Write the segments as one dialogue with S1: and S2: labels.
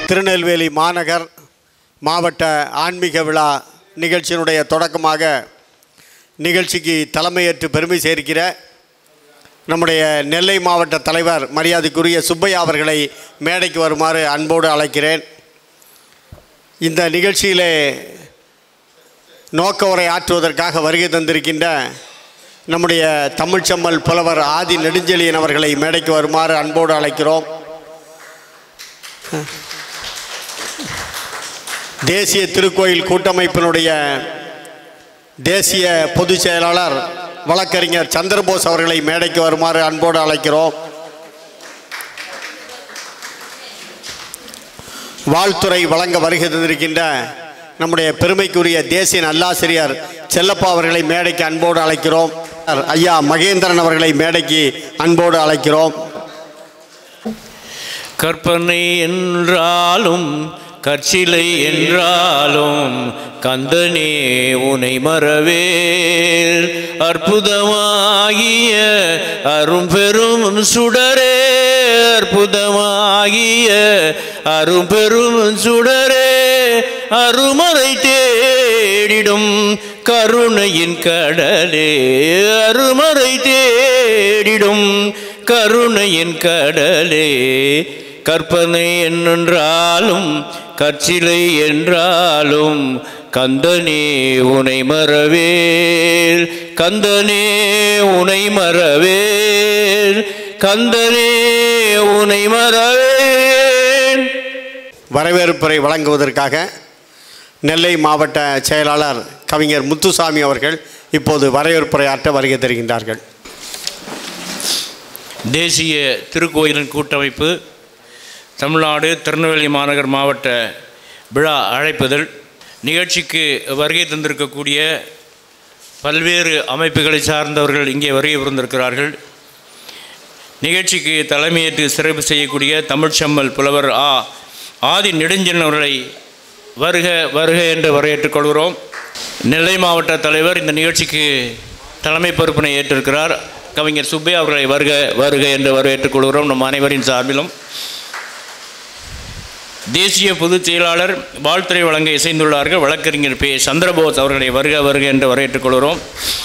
S1: திருநெல்வேலி மாநகர் மாவட்ட ஆன்மீக விழா நிகழ்ச்சியினுடைய தொடக்கமாக நிகழ்ச்சிக்கு தலைமையேற்று பெருமை சேர்க்கிற நம்முடைய நெல்லை மாவட்ட தலைவர் மரியாதைக்குரிய சுப்பையா அவர்களை மேடைக்கு வருமாறு அன்போடு அழைக்கிறேன் இந்த நிகழ்ச்சியிலே நோக்க உரை ஆற்றுவதற்காக வருகை தந்திருக்கின்ற நம்முடைய தமிழ்ச்சம்மல் புலவர் ஆதி நெடுஞ்செழியன் அவர்களை மேடைக்கு வருமாறு அன்போடு அழைக்கிறோம் தேசிய திருக்கோயில் கூட்டமைப்பினுடைய தேசிய பொதுச் செயலாளர் வழக்கறிஞர் சந்திரபோஸ் அவர்களை மேடைக்கு வருமாறு அன்போடு அழைக்கிறோம் வாழ்த்துறை வழங்க வருகை தந்திருக்கின்ற நம்முடைய பெருமைக்குரிய தேசிய நல்லாசிரியர் செல்லப்பா அவர்களை மேடைக்கு அன்போடு அழைக்கிறோம் ஐயா மகேந்திரன் அவர்களை மேடைக்கு அன்போடு அழைக்கிறோம்
S2: கற்பனை என்றாலும் கற்சிலை என்றாலும் கந்தனே உனை மறவேல் அற்புதமாகிய அரும்பெரும் சுடரே அற்புதமாகிய அரும்பெரும் சுடரே அருமறை தேடிடும் கருணையின் கடலே அருமறை தேடிடும் கருணையின் கடலே கற்பனை என்றாலும் கற்சிலை என்றாலும் கந்தனே உனை மறவேல் கந்தனே உனை மறவேல் கந்தனே உனை மறவேல்
S1: வரவேற்புரை வழங்குவதற்காக நெல்லை மாவட்ட செயலாளர் கவிஞர் முத்துசாமி அவர்கள் இப்போது வரவேற்புரை ஆற்ற வருகை தருகின்றார்கள்
S2: தேசிய திருக்கோயிலின் கூட்டமைப்பு தமிழ்நாடு திருநெல்வேலி மாநகர் மாவட்ட விழா அழைப்புதல் நிகழ்ச்சிக்கு வருகை தந்திருக்கக்கூடிய பல்வேறு அமைப்புகளை சார்ந்தவர்கள் இங்கே வருகை புரிந்திருக்கிறார்கள் நிகழ்ச்சிக்கு தலைமையேற்று சிறப்பு செய்யக்கூடிய தமிழ்ச்சம்மல் புலவர் ஆ ஆதி நெடுஞ்சென் அவர்களை வருக வருக என்று வரவேற்றுக் கொள்கிறோம் நெல்லை மாவட்ட தலைவர் இந்த நிகழ்ச்சிக்கு தலைமை பொறுப்பினை ஏற்றிருக்கிறார் கவிஞர் சுப்பையா அவர்களை வருக வருக என்று வரவேற்றுக் கொள்கிறோம் நம் அனைவரின் சார்பிலும் தேசிய பொதுச் செயலாளர் வாழ்த்துறை வழங்க இசைந்துள்ளார்கள் வழக்கறிஞர் பே சந்திரபோஸ் அவர்களை வருக வருக என்று வரவேற்றுக் கொள்கிறோம்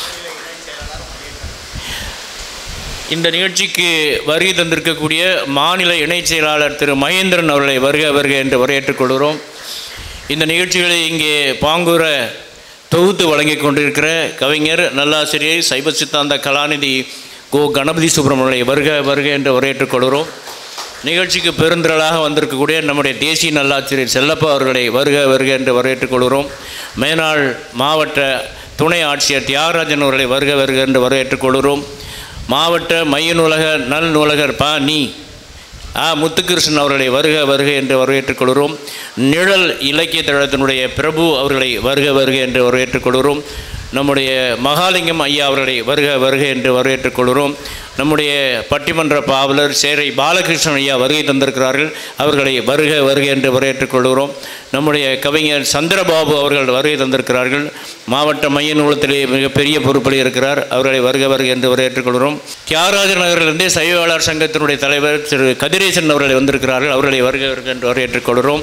S2: இந்த நிகழ்ச்சிக்கு வருகை தந்திருக்கக்கூடிய மாநில இணைச் செயலாளர் திரு மகேந்திரன் அவர்களை வருக வருக என்று வரவேற்றுக் கொள்கிறோம் இந்த நிகழ்ச்சிகளை இங்கே பாங்கூர தொகுத்து வழங்கி கொண்டிருக்கிற கவிஞர் நல்லாசிரியர் சைவ சித்தாந்த கலாநிதி கோ கணபதி சுப்பிரமணியை வருக வருக என்று வரவேற்றுக் கொள்கிறோம் நிகழ்ச்சிக்கு பெருந்திரளாக வந்திருக்கக்கூடிய நம்முடைய தேசிய நல்லாசிரியர் செல்லப்பா அவர்களை வருக வருக என்று வரவேற்றுக் கொள்கிறோம் மேனாள் மாவட்ட துணை ஆட்சியர் தியாகராஜன் அவர்களை வருக வருக என்று வரவேற்றுக் கொள்கிறோம் மாவட்ட மைய நூலக நல் நூலகர் ப நீ ஆ முத்துகிருஷ்ணன் அவர்களை வருக வருக என்று வரவேற்றுக் கொள்கிறோம் நிழல் இலக்கிய தளத்தினுடைய பிரபு அவர்களை வருக வருக என்று வரவேற்றுக் கொள்கிறோம் நம்முடைய மகாலிங்கம் ஐயா அவர்களை வருக வருக என்று வரவேற்றுக் கொள்கிறோம் நம்முடைய பட்டிமன்ற பாவலர் சேரை பாலகிருஷ்ணன் ஐயா வருகை தந்திருக்கிறார்கள் அவர்களை வருக வருக என்று வரவேற்றுக் கொள்கிறோம் நம்முடைய கவிஞர் சந்திரபாபு அவர்கள் வருகை தந்திருக்கிறார்கள் மாவட்ட மைய நூலத்திலே மிகப்பெரிய பொறுப்பில் இருக்கிறார் அவர்களை வருக வருக என்று வரவேற்றுக் கொள்கிறோம் தியாகராஜ நகரிலிருந்து சைவவாளர் சங்கத்தினுடைய தலைவர் திரு கதிரேசன் அவர்களை வந்திருக்கிறார்கள் அவர்களை வருக வருக என்று வரவேற்றுக் கொள்கிறோம்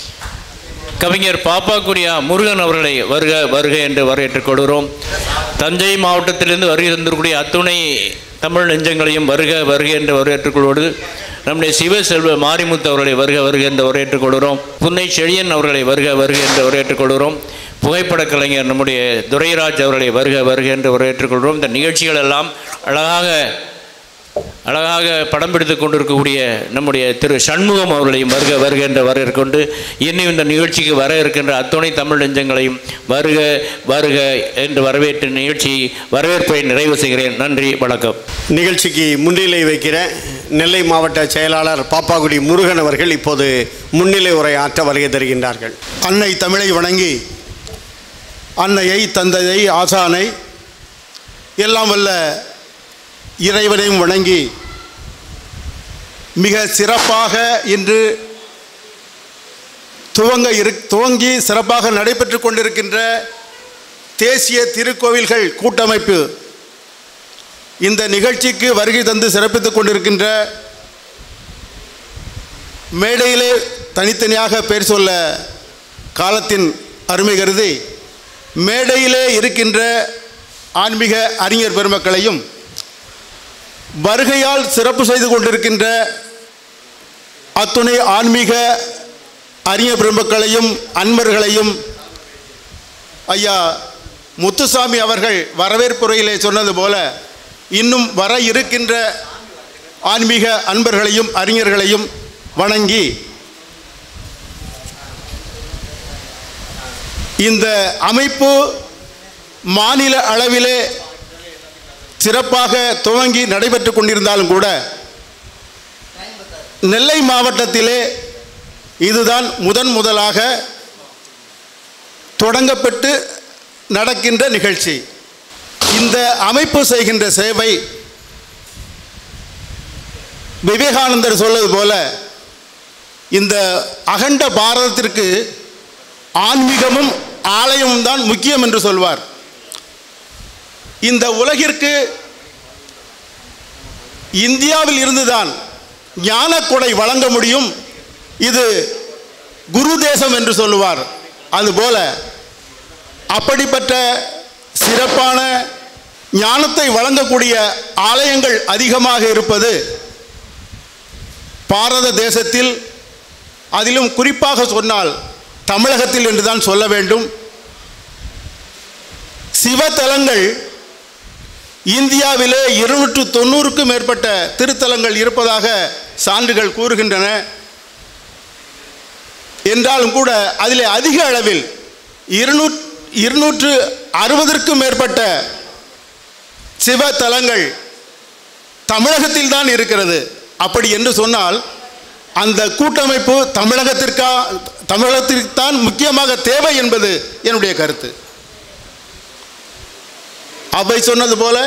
S2: கவிஞர் பாப்பாக்குடியா முருகன் அவர்களை வருக வருக என்று வரவேற்றுக் கொள்கிறோம் தஞ்சை மாவட்டத்திலிருந்து வருகை தந்திருக்கக்கூடிய அத்துணை தமிழ் நெஞ்சங்களையும் வருக வருக என்று வரவேற்றுக் கொள்வது நம்முடைய சிவ செல்வ மாரிமுத்து அவர்களை வருக வருக என்று வரவேற்றுக் கொள்கிறோம் புன்னை செழியன் அவர்களை வருக வருக என்று வரவேற்றுக் கொள்கிறோம் புகைப்படக் கலைஞர் நம்முடைய துரைராஜ் அவர்களை வருக வருக என்று வரவேற்றுக் கொள்கிறோம் இந்த நிகழ்ச்சிகள் எல்லாம் அழகாக அழகாக படம் பிடித்து கொண்டிருக்கக்கூடிய நம்முடைய திரு சண்முகம் அவர்களையும் வருக வருக என்ற வரவேற்கொண்டு இன்னும் இந்த நிகழ்ச்சிக்கு வர இருக்கின்ற அத்துணை தமிழ் நெஞ்சங்களையும் வருக வருக என்று வரவேற்று நிகழ்ச்சி வரவேற்பை நிறைவு செய்கிறேன் நன்றி வணக்கம்
S1: நிகழ்ச்சிக்கு முன்னிலை வைக்கிற நெல்லை மாவட்ட செயலாளர் பாப்பாக்குடி முருகன் அவர்கள் இப்போது முன்னிலை உரை ஆற்ற வருகை தருகின்றார்கள்
S3: அன்னை தமிழை வணங்கி அன்னையை தந்தையை ஆசானை எல்லாம் வல்ல இறைவனையும் வணங்கி மிக சிறப்பாக இன்று துவங்க இரு துவங்கி சிறப்பாக நடைபெற்று கொண்டிருக்கின்ற தேசிய திருக்கோவில்கள் கூட்டமைப்பு இந்த நிகழ்ச்சிக்கு வருகை தந்து சிறப்பித்துக் கொண்டிருக்கின்ற மேடையிலே தனித்தனியாக பேர் சொல்ல காலத்தின் அருமை கருதி மேடையிலே இருக்கின்ற ஆன்மீக அறிஞர் பெருமக்களையும் வருகையால் சிறப்பு செய்து கொண்டிருக்கின்ற அத்துணை ஆன்மீக அறிஞர் பெருமக்களையும் அன்பர்களையும் ஐயா முத்துசாமி அவர்கள் வரவேற்புரையிலே சொன்னது போல இன்னும் வர இருக்கின்ற ஆன்மீக அன்பர்களையும் அறிஞர்களையும் வணங்கி இந்த அமைப்பு மாநில அளவிலே சிறப்பாக துவங்கி நடைபெற்று கொண்டிருந்தாலும் கூட நெல்லை மாவட்டத்திலே இதுதான் முதன் முதலாக தொடங்கப்பட்டு நடக்கின்ற நிகழ்ச்சி இந்த அமைப்பு செய்கின்ற சேவை விவேகானந்தர் சொல்வது போல இந்த அகண்ட பாரதத்திற்கு ஆன்மீகமும் ஆலயமும் தான் முக்கியம் என்று சொல்வார் இந்த உலகிற்கு இந்தியாவில் இருந்துதான் ஞானக்கொடை வழங்க முடியும் இது குரு தேசம் என்று சொல்லுவார் அதுபோல அப்படிப்பட்ட சிறப்பான ஞானத்தை வழங்கக்கூடிய ஆலயங்கள் அதிகமாக இருப்பது பாரத தேசத்தில் அதிலும் குறிப்பாக சொன்னால் தமிழகத்தில் என்றுதான் சொல்ல வேண்டும் சிவத்தலங்கள் இந்தியாவிலே இருநூற்று தொண்ணூறுக்கும் மேற்பட்ட திருத்தலங்கள் இருப்பதாக சான்றுகள் கூறுகின்றன என்றாலும் கூட அதில் அதிக அளவில் இருநூ இருநூற்று அறுபதற்கும் மேற்பட்ட சிவத்தலங்கள் தமிழகத்தில் தான் இருக்கிறது அப்படி என்று சொன்னால் அந்த கூட்டமைப்பு தமிழகத்திற்கா தமிழகத்திற்கு தான் முக்கியமாக தேவை என்பது என்னுடைய கருத்து அவை சொன்னது போல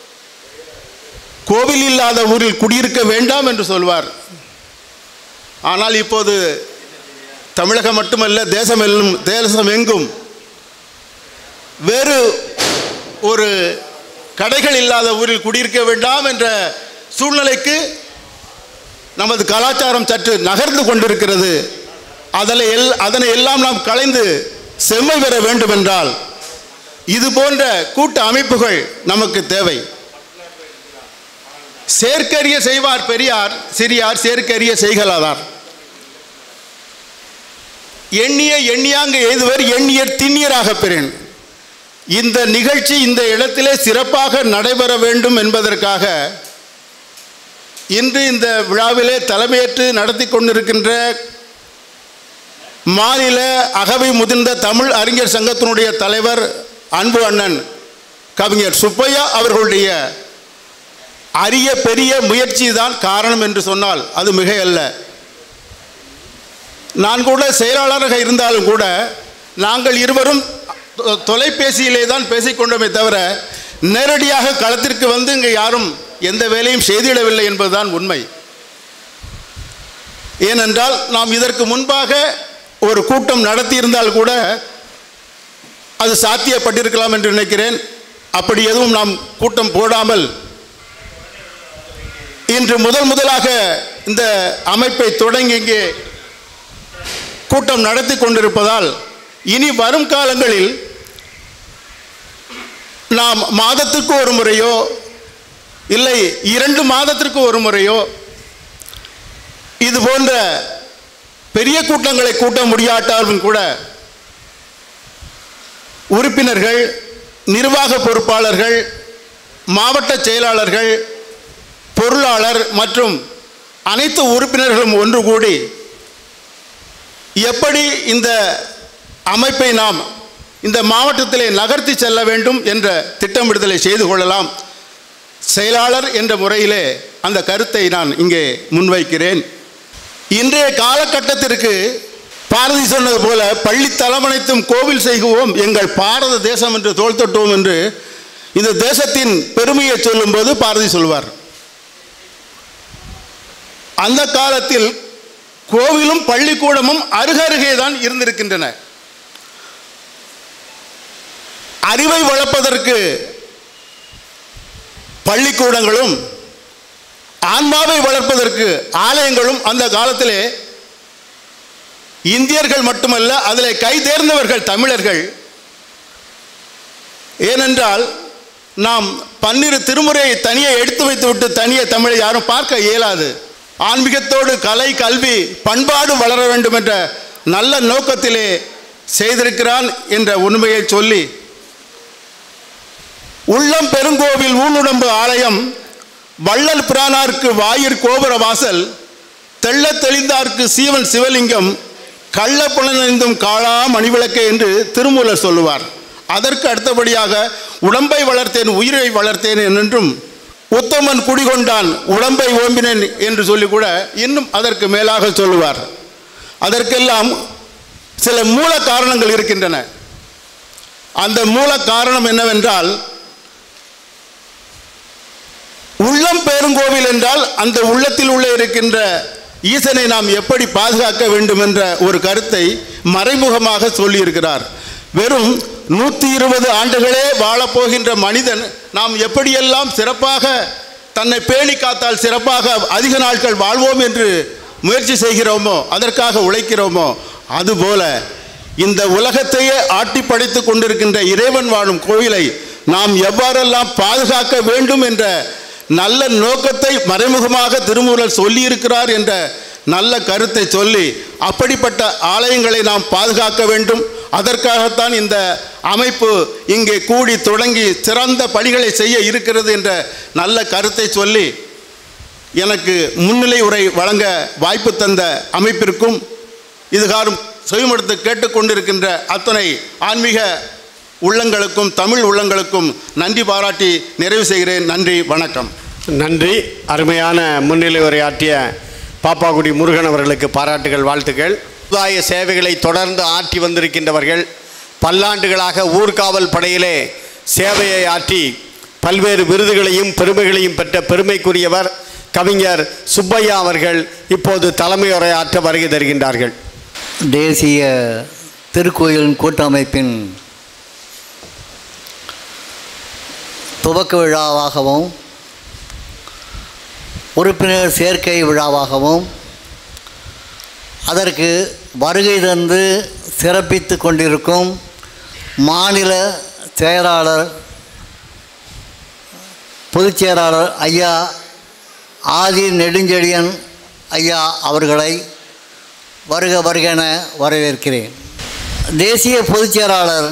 S3: கோவில் இல்லாத ஊரில் குடியிருக்க வேண்டாம் என்று சொல்வார் ஆனால் இப்போது தமிழகம் மட்டுமல்ல தேசம் எல்லும் தேசம் எங்கும் வேறு ஒரு கடைகள் இல்லாத ஊரில் குடியிருக்க வேண்டாம் என்ற சூழ்நிலைக்கு நமது கலாச்சாரம் சற்று நகர்ந்து கொண்டிருக்கிறது அதில் எல் அதனை எல்லாம் நாம் கலைந்து செம்மை பெற வேண்டும் என்றால் இது போன்ற கூட்ட அமைப்புகள் நமக்கு தேவை சேர்க்கரிய செய்வார் பெரியார் சிறியார் சேர்க்கரிய செய்கலாதார் எண்ணிய எண்ணியாங்க எய்துவர் எண்ணியர் திண்ணியராக பெறேன் இந்த நிகழ்ச்சி இந்த இடத்திலே சிறப்பாக நடைபெற வேண்டும் என்பதற்காக இன்று இந்த விழாவிலே தலைமையேற்று நடத்தி கொண்டிருக்கின்ற மாநில அகவை முதிர்ந்த தமிழ் அறிஞர் சங்கத்தினுடைய தலைவர் அன்பு அண்ணன் கவிஞர் சுப்பையா அவர்களுடைய அரிய பெரிய முயற்சி தான் காரணம் என்று சொன்னால் அது மிக அல்ல நான் கூட செயலாளராக இருந்தாலும் கூட நாங்கள் இருவரும் தொ- தொலைபேசியிலே தான் பேசிக்கொண்டோமே தவிர நேரடியாக களத்திற்கு வந்து இங்கே யாரும் எந்த வேலையும் செய்திடவில்லை என்பதுதான் உண்மை ஏனென்றால் நாம் இதற்கு முன்பாக ஒரு கூட்டம் நடத்தியிருந்தால் கூட அது சாத்தியப்பட்டிருக்கலாம் என்று நினைக்கிறேன் அப்படி எதுவும் நாம் கூட்டம் போடாமல் இன்று முதல் முதலாக இந்த அமைப்பை தொடங்கி இங்கே கூட்டம் நடத்தி கொண்டிருப்பதால் இனி வரும் காலங்களில் நாம் மாதத்துக்கு ஒரு முறையோ இல்லை இரண்டு மாதத்திற்கு ஒரு முறையோ இது போன்ற பெரிய கூட்டங்களை கூட்ட முடியாட்டாலும் கூட உறுப்பினர்கள் நிர்வாக பொறுப்பாளர்கள் மாவட்ட செயலாளர்கள் பொருளாளர் மற்றும் அனைத்து உறுப்பினர்களும் ஒன்று கூடி எப்படி இந்த அமைப்பை நாம் இந்த மாவட்டத்திலே நகர்த்தி செல்ல வேண்டும் என்ற திட்டமிடுதலை செய்து கொள்ளலாம் செயலாளர் என்ற முறையிலே அந்த கருத்தை நான் இங்கே முன்வைக்கிறேன் இன்றைய காலகட்டத்திற்கு பாரதி சொன்னது போல பள்ளி தலமனைத்தும் கோவில் செய்குவோம் எங்கள் பாரத தேசம் என்று தோள் தொட்டுவோம் என்று இந்த தேசத்தின் பெருமையை சொல்லும்போது பாரதி சொல்வார் அந்த காலத்தில் கோவிலும் பள்ளிக்கூடமும் அருகருகே தான் இருந்திருக்கின்றன அறிவை வளர்ப்பதற்கு பள்ளிக்கூடங்களும் ஆன்மாவை வளர்ப்பதற்கு ஆலயங்களும் அந்த காலத்திலே இந்தியர்கள் மட்டுமல்ல அதில் கை தேர்ந்தவர்கள் தமிழர்கள் ஏனென்றால் நாம் பன்னிரு திருமுறையை தனியே எடுத்து வைத்துவிட்டு தனியே தமிழை யாரும் பார்க்க இயலாது ஆன்மீகத்தோடு கலை கல்வி பண்பாடு வளர வேண்டும் என்ற நல்ல நோக்கத்திலே செய்திருக்கிறான் என்ற உண்மையை சொல்லி உள்ளம் பெருங்கோவில் ஊனுடம்பு ஆலயம் வள்ளல் பிரானார்க்கு வாயிற் கோபுர வாசல் தெள்ளத் தெளிந்தார்க்கு சீவன் சிவலிங்கம் கள்ள புலனெந்தும் காளா மணிவிளக்கே என்று திருமூலர் சொல்லுவார் அதற்கு அடுத்தபடியாக உடம்பை வளர்த்தேன் உயிரை வளர்த்தேன் என்றும் உத்தமன் குடிகொண்டான் உடம்பை ஓம்பினேன் என்று சொல்லி கூட இன்னும் அதற்கு மேலாக சொல்லுவார் அதற்கெல்லாம் சில மூல காரணங்கள் இருக்கின்றன அந்த மூல காரணம் என்னவென்றால் உள்ளம் பெருங்கோவில் என்றால் அந்த உள்ளத்தில் உள்ள இருக்கின்ற ஈசனை நாம் எப்படி பாதுகாக்க வேண்டும் என்ற ஒரு கருத்தை மறைமுகமாக சொல்லியிருக்கிறார் வெறும் நூற்றி இருபது ஆண்டுகளே வாழப்போகின்ற மனிதன் நாம் எப்படியெல்லாம் சிறப்பாக தன்னை பேணி காத்தால் சிறப்பாக அதிக நாட்கள் வாழ்வோம் என்று முயற்சி செய்கிறோமோ அதற்காக உழைக்கிறோமோ அதுபோல இந்த உலகத்தையே ஆட்டி படைத்துக் கொண்டிருக்கின்ற இறைவன் வாழும் கோவிலை நாம் எவ்வாறெல்லாம் பாதுகாக்க வேண்டும் என்ற நல்ல நோக்கத்தை மறைமுகமாக திருமூலர் சொல்லியிருக்கிறார் என்ற நல்ல கருத்தை சொல்லி அப்படிப்பட்ட ஆலயங்களை நாம் பாதுகாக்க வேண்டும் அதற்காகத்தான் இந்த அமைப்பு இங்கே கூடி தொடங்கி சிறந்த பணிகளை செய்ய இருக்கிறது என்ற நல்ல கருத்தை சொல்லி எனக்கு முன்னிலை உரை வழங்க வாய்ப்பு தந்த அமைப்பிற்கும் இதுகாரும் செவிமடுத்து கேட்டுக்கொண்டிருக்கின்ற அத்தனை ஆன்மீக உள்ளங்களுக்கும் தமிழ் உள்ளங்களுக்கும் நன்றி பாராட்டி நிறைவு செய்கிறேன் நன்றி வணக்கம்
S1: நன்றி அருமையான முன்னிலை உரையாற்றிய பாப்பாக்குடி முருகன் அவர்களுக்கு பாராட்டுகள் வாழ்த்துக்கள் சமுதாய சேவைகளை தொடர்ந்து ஆற்றி வந்திருக்கின்றவர்கள் பல்லாண்டுகளாக ஊர்காவல் படையிலே சேவையை ஆற்றி பல்வேறு விருதுகளையும் பெருமைகளையும் பெற்ற பெருமைக்குரியவர் கவிஞர் சுப்பையா அவர்கள் இப்போது தலைமை உரையாற்ற வருகை தருகின்றார்கள்
S4: தேசிய திருக்கோயிலின் கூட்டமைப்பின் துவக்க விழாவாகவும் உறுப்பினர் சேர்க்கை விழாவாகவும் அதற்கு வருகை தந்து சிறப்பித்து கொண்டிருக்கும் மாநில செயலாளர் பொதுச் செயலாளர் ஐயா ஆதி நெடுஞ்செழியன் ஐயா அவர்களை வருக வருக என வரவேற்கிறேன் தேசிய பொதுச் செயலாளர்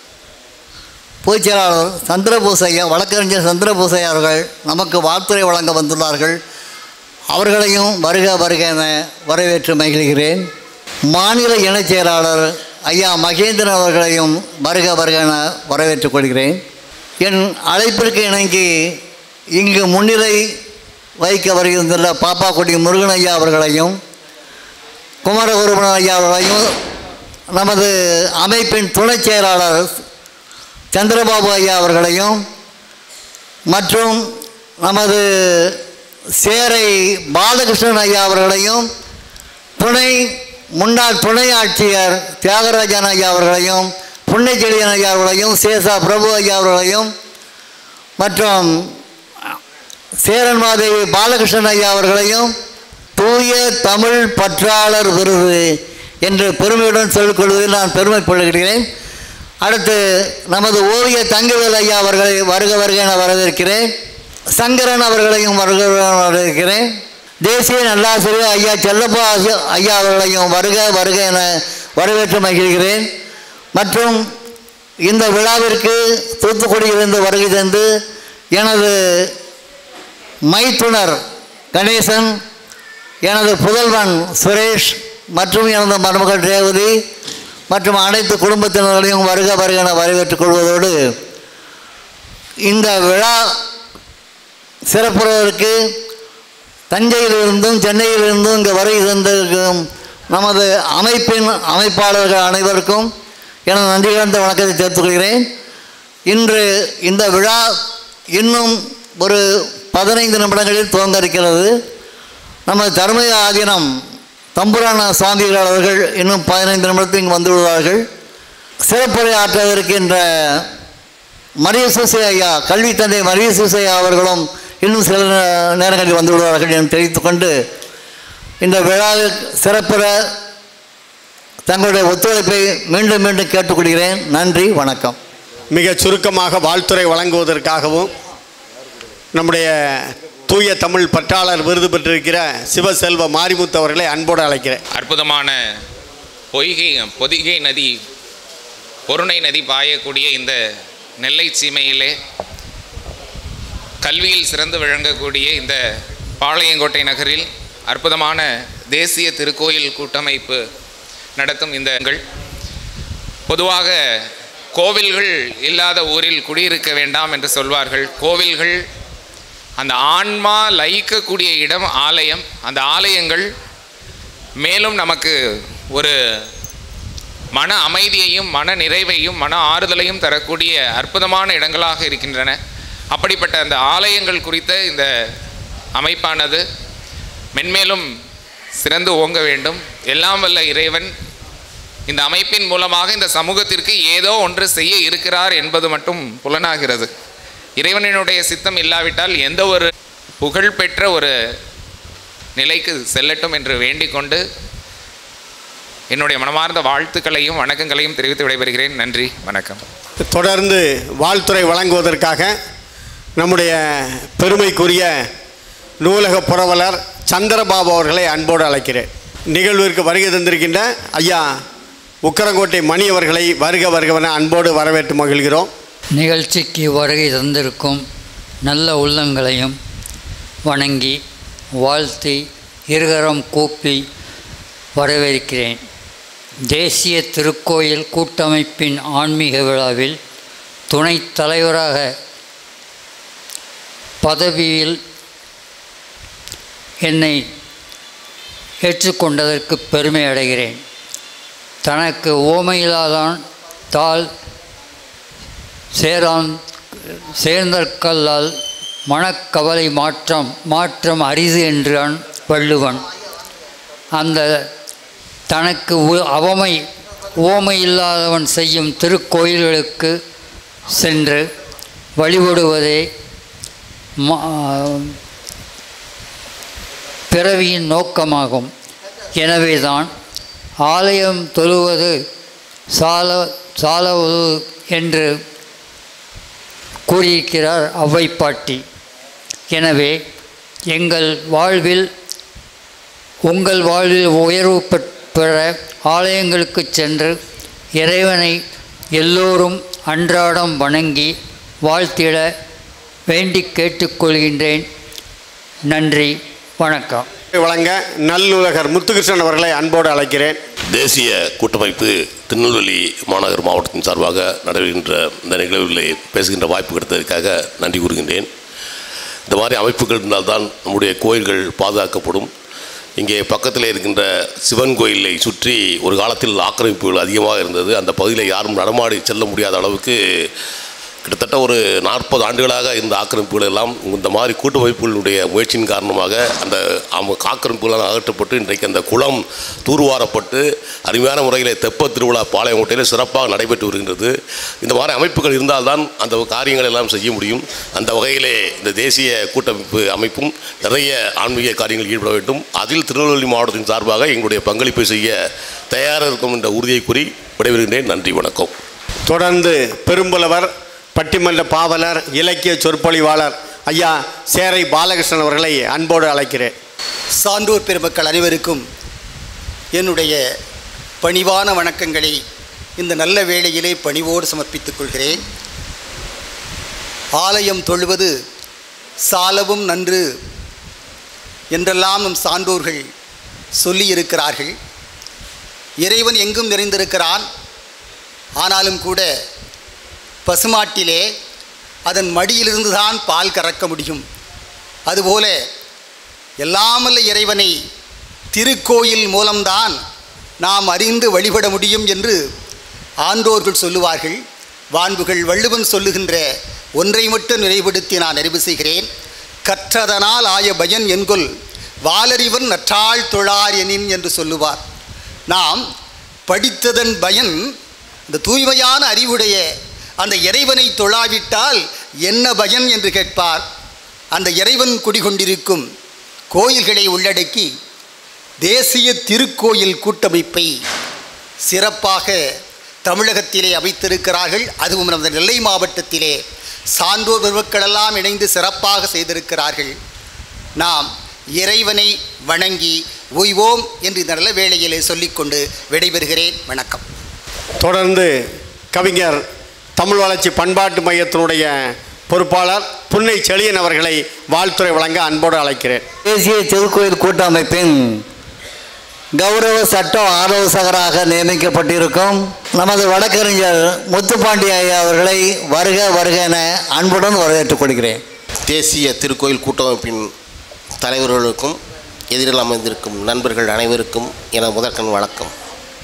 S4: பொதுச் செயலாளர் சந்திரபூஸ் ஐயா வழக்கறிஞர் சந்திரபூஸ் ஐயா அவர்கள் நமக்கு வாழ்த்துறை வழங்க வந்துள்ளார்கள் அவர்களையும் வருக வருக என வரவேற்று மகிழ்கிறேன் மாநில இணைச் செயலாளர் ஐயா மகேந்திரன் அவர்களையும் வருக வருக என வரவேற்றுக் கொள்கிறேன் என் அழைப்பிற்கு இணங்கி இங்கு முன்னிலை வைக்க வருகின்ற பாப்பாக்குடி முருகன் ஐயா அவர்களையும் குமரகுருபன் ஐயா அவர்களையும் நமது அமைப்பின் துணைச் செயலாளர் சந்திரபாபு ஐயா அவர்களையும் மற்றும் நமது சேரை பாலகிருஷ்ணன் ஐயா அவர்களையும் துணை முன்னாள் துணை ஆட்சியர் தியாகராஜன் ஐயா அவர்களையும் புண்ணைச்செழியன் ஐயா அவர்களையும் சேசா பிரபு ஐயா அவர்களையும் மற்றும் சேரன்மாதேவி பாலகிருஷ்ணன் ஐயா அவர்களையும் தூய தமிழ் பற்றாளர் விருது என்று பெருமையுடன் சொல்லிக்கொள்வதில் நான் பெருமைப்படுகிறேன் அடுத்து நமது ஓவிய தங்கவேல் ஐயா அவர்களை வருக வருக என வரவேற்கிறேன் சங்கரன் அவர்களையும் வருக வருக என வரவேற்கிறேன் தேசிய நல்லாசிரியர் ஐயா செல்லப்பா ஐயா- ஐயா அவர்களையும் வருக வருக என வரவேற்று மகிழ்கிறேன் மற்றும் இந்த விழாவிற்கு தூத்துக்குடியிலிருந்து வருகை தந்து எனது மைத்துனர் கணேசன் எனது புதல்வன் சுரேஷ் மற்றும் எனது மருமகள் ரேவதி மற்றும் அனைத்து குடும்பத்தினர்களையும் வருக வருக என வரவேற்றுக் கொள்வதோடு இந்த விழா சிறப்புறதற்கு தஞ்சையிலிருந்தும் சென்னையிலிருந்தும் இங்கே வருகை தந்திருக்கும் நமது அமைப்பின் அமைப்பாளர்கள் அனைவருக்கும் எனது நன்றி கலந்த வணக்கத்தை தெரிவித்துக் கொள்கிறேன் இன்று இந்த விழா இன்னும் ஒரு பதினைந்து நிமிடங்களில் துவங்க இருக்கிறது நமது தர்ம ஆதீனம் தம்புரான சுவாமிகள் அவர்கள் இன்னும் பதினைந்து நிமிடத்தில் இங்கு வந்து விடுவார்கள் சிறப்புரை ஆற்ற இருக்கின்ற மரிய சூசை ஐயா கல்வி தந்தை மரிய சூசை ஐயா அவர்களும் இன்னும் சில நே- நேரங்களில் வந்து விடுவார்கள் என்று தெரிவித்துக் கொண்டு இந்த விழாவில் சிறப்புற தங்களுடைய ஒத்துழைப்பை மீண்டும் மீண்டும் கேட்டுக்கொள்கிறேன் நன்றி வணக்கம்
S1: மிக சுருக்கமாக வாழ்த்துறை வழங்குவதற்காகவும் நம்முடைய தூய தமிழ் பற்றாளர் விருது பெற்றிருக்கிற சிவசெல்வ மாரிமுத்து அவர்களை அன்போடு அழைக்கிறேன்
S5: அற்புதமான பொய்கை பொதிகை நதி பொருணை நதி பாயக்கூடிய இந்த நெல்லை சீமையிலே கல்வியில் சிறந்து விளங்கக்கூடிய இந்த பாளையங்கோட்டை நகரில் அற்புதமான தேசிய திருக்கோயில் கூட்டமைப்பு நடத்தும் இந்த இடங்கள். பொதுவாக கோவில்கள் இல்லாத ஊரில் குடியிருக்க வேண்டாம் என்று சொல்வார்கள் கோவில்கள் அந்த ஆன்மா லயிக்கக்கூடிய இடம் ஆலயம் அந்த ஆலயங்கள் மேலும் நமக்கு ஒரு மன அமைதியையும் மன நிறைவையும் மன ஆறுதலையும் தரக்கூடிய அற்புதமான இடங்களாக இருக்கின்றன அப்படிப்பட்ட அந்த ஆலயங்கள் குறித்த இந்த அமைப்பானது மென்மேலும் சிறந்து ஓங்க வேண்டும் எல்லாம் வல்ல இறைவன் இந்த அமைப்பின் மூலமாக இந்த சமூகத்திற்கு ஏதோ ஒன்று செய்ய இருக்கிறார் என்பது மட்டும் புலனாகிறது இறைவனினுடைய சித்தம் இல்லாவிட்டால் எந்த ஒரு புகழ்பெற்ற ஒரு நிலைக்கு செல்லட்டும் என்று வேண்டிக் கொண்டு என்னுடைய மனமார்ந்த வாழ்த்துக்களையும் வணக்கங்களையும் தெரிவித்து விடைபெறுகிறேன் நன்றி வணக்கம்
S1: தொடர்ந்து வாழ்த்துறை வழங்குவதற்காக நம்முடைய பெருமைக்குரிய நூலக புரவலர் சந்திரபாபு அவர்களை அன்போடு அழைக்கிறேன் நிகழ்விற்கு வருகை தந்திருக்கின்ற ஐயா உக்கரங்கோட்டை மணி அவர்களை வருக வருகவென அன்போடு வரவேற்று மகிழ்கிறோம்
S6: நிகழ்ச்சிக்கு வருகை தந்திருக்கும் நல்ல உள்ளங்களையும் வணங்கி வாழ்த்தி இருகரம் கூப்பி வரவேற்கிறேன் தேசிய திருக்கோயில் கூட்டமைப்பின் ஆன்மீக விழாவில் துணைத் தலைவராக பதவியில் என்னை ஏற்றுக்கொண்டதற்கு பெருமை அடைகிறேன் தனக்கு ஓமையிலாதான் தாள் சேரான் சேர்ந்தற்கல்லால் மனக்கவலை மாற்றம் மாற்றம் அரிது என்றான் வள்ளுவன் அந்த தனக்கு உ- அவமை ஓமை இல்லாதவன் செய்யும் திருக்கோயில்களுக்கு சென்று வழிபடுவதே ம- பிறவியின் நோக்கமாகும் எனவேதான் ஆலயம் தொழுவது சால சாலவது என்று கூறியிருக்கிறார் ஔவை பாட்டி எனவே எங்கள் வாழ்வில் உங்கள் வாழ்வில் உயர்வு பெற்- பெற ஆலயங்களுக்கு சென்று இறைவனை எல்லோரும் அன்றாடம் வணங்கி வாழ்த்திட வேண்டி கேட்டுக்கொள்கின்றேன் நன்றி வணக்கம்
S1: வழங்க நல்லுலகர் முத்துகிருஷ்ணன் அவர்களை அன்போடு அழைக்கிறேன்
S7: தேசிய கூட்டமைப்பு திருநெல்வேலி மாநகர் மாவட்டத்தின் சார்பாக நடைபெறுகின்ற இந்த நிகழ்வுகளை பேசுகின்ற வாய்ப்பு கிடைத்ததற்காக நன்றி கூறுகின்றேன் இந்த மாதிரி அமைப்புகள் இருந்தால்தான் நம்முடைய கோயில்கள் பாதுகாக்கப்படும் இங்கே பக்கத்தில் இருக்கின்ற சிவன் கோயிலை சுற்றி ஒரு காலத்தில் ஆக்கிரமிப்புகள் அதிகமாக இருந்தது அந்த பகுதியில் யாரும் நடமாடி செல்ல முடியாத அளவுக்கு கிட்டத்தட்ட ஒரு நாற்பது ஆண்டுகளாக இந்த ஆக்கிரமிப்புகள் எல்லாம் இந்த மாதிரி கூட்டமைப்புகளுடைய முயற்சியின் காரணமாக அந்த அவங்க ஆக்கிரமிப்புகள் அகற்றப்பட்டு இன்றைக்கு அந்த குளம் தூர்வாரப்பட்டு அருமையான முறையில் தெப்ப திருவிழா பாளையங்கோட்டையில் சிறப்பாக நடைபெற்று வருகின்றது இந்த மாதிரி அமைப்புகள் இருந்தால்தான் அந்த காரியங்களை எல்லாம் செய்ய முடியும் அந்த வகையிலே இந்த தேசிய கூட்டமைப்பு அமைப்பும் நிறைய ஆன்மீக காரியங்களில் ஈடுபட வேண்டும் அதில் திருநெல்வேலி மாவட்டத்தின் சார்பாக எங்களுடைய பங்களிப்பை செய்ய தயாராக இருக்கும் என்ற உறுதியை கூறி விடைபெறுகின்றேன் நன்றி வணக்கம்
S1: தொடர்ந்து பெரும்புலவர் பட்டிமன்ற பாவலர் இலக்கிய சொற்பொழிவாளர் ஐயா சேரை பாலகிருஷ்ணன் அவர்களை அன்போடு அழைக்கிறேன்
S8: சான்றோர் பெருமக்கள் அனைவருக்கும் என்னுடைய பணிவான வணக்கங்களை இந்த நல்ல வேளையிலே பணிவோடு சமர்ப்பித்துக் கொள்கிறேன் ஆலயம் தொழுவது சாலவும் நன்று என்றெல்லாம் நம் சான்றோர்கள் சொல்லியிருக்கிறார்கள் இறைவன் எங்கும் நிறைந்திருக்கிறான் ஆனாலும் கூட பசுமாட்டிலே அதன் மடியிலிருந்து தான் பால் கறக்க முடியும் அதுபோல எல்லாமல்ல இறைவனை திருக்கோயில் மூலம்தான் நாம் அறிந்து வழிபட முடியும் என்று ஆன்றோர்கள் சொல்லுவார்கள் வான்புகள் வள்ளுவன் சொல்லுகின்ற ஒன்றை மட்டும் நிறைவுபடுத்தி நான் அறிவு செய்கிறேன் கற்றதனால் ஆய பயன் என்கொல் வாலறிவன் நற்றாள் தொழார் எனின் என்று சொல்லுவார் நாம் படித்ததன் பயன் இந்த தூய்மையான அறிவுடைய அந்த இறைவனை தொழாவிட்டால் என்ன பயன் என்று கேட்பார் அந்த இறைவன் குடிகொண்டிருக்கும் கோயில்களை உள்ளடக்கி தேசிய திருக்கோயில் கூட்டமைப்பை சிறப்பாக தமிழகத்திலே அமைத்திருக்கிறார்கள் அதுவும் நமது நெல்லை மாவட்டத்திலே சான்றோர் பெருமக்களெல்லாம் இணைந்து சிறப்பாக செய்திருக்கிறார்கள் நாம் இறைவனை வணங்கி ஓய்வோம் என்று இந்த நல்ல வேளையிலே சொல்லிக்கொண்டு விடைபெறுகிறேன் வணக்கம்
S1: தொடர்ந்து கவிஞர் தமிழ் வளர்ச்சி பண்பாட்டு மையத்தினுடைய பொறுப்பாளர் புன்னை செழியன் அவர்களை வாழ்த்துறை வழங்க அன்போடு அழைக்கிறேன்
S4: தேசிய திருக்கோயில் கூட்டமைப்பின் கௌரவ சட்ட ஆலோசகராக நியமிக்கப்பட்டிருக்கும் நமது வழக்கறிஞர் முத்துப்பாண்டி ஐயா அவர்களை வருக வருக என அன்புடன் வரவேற்றுக் கொள்கிறேன்
S9: தேசிய திருக்கோயில் கூட்டமைப்பின் தலைவர்களுக்கும் எதிரில் அமைந்திருக்கும் நண்பர்கள் அனைவருக்கும் எனது முதற்கண் வணக்கம்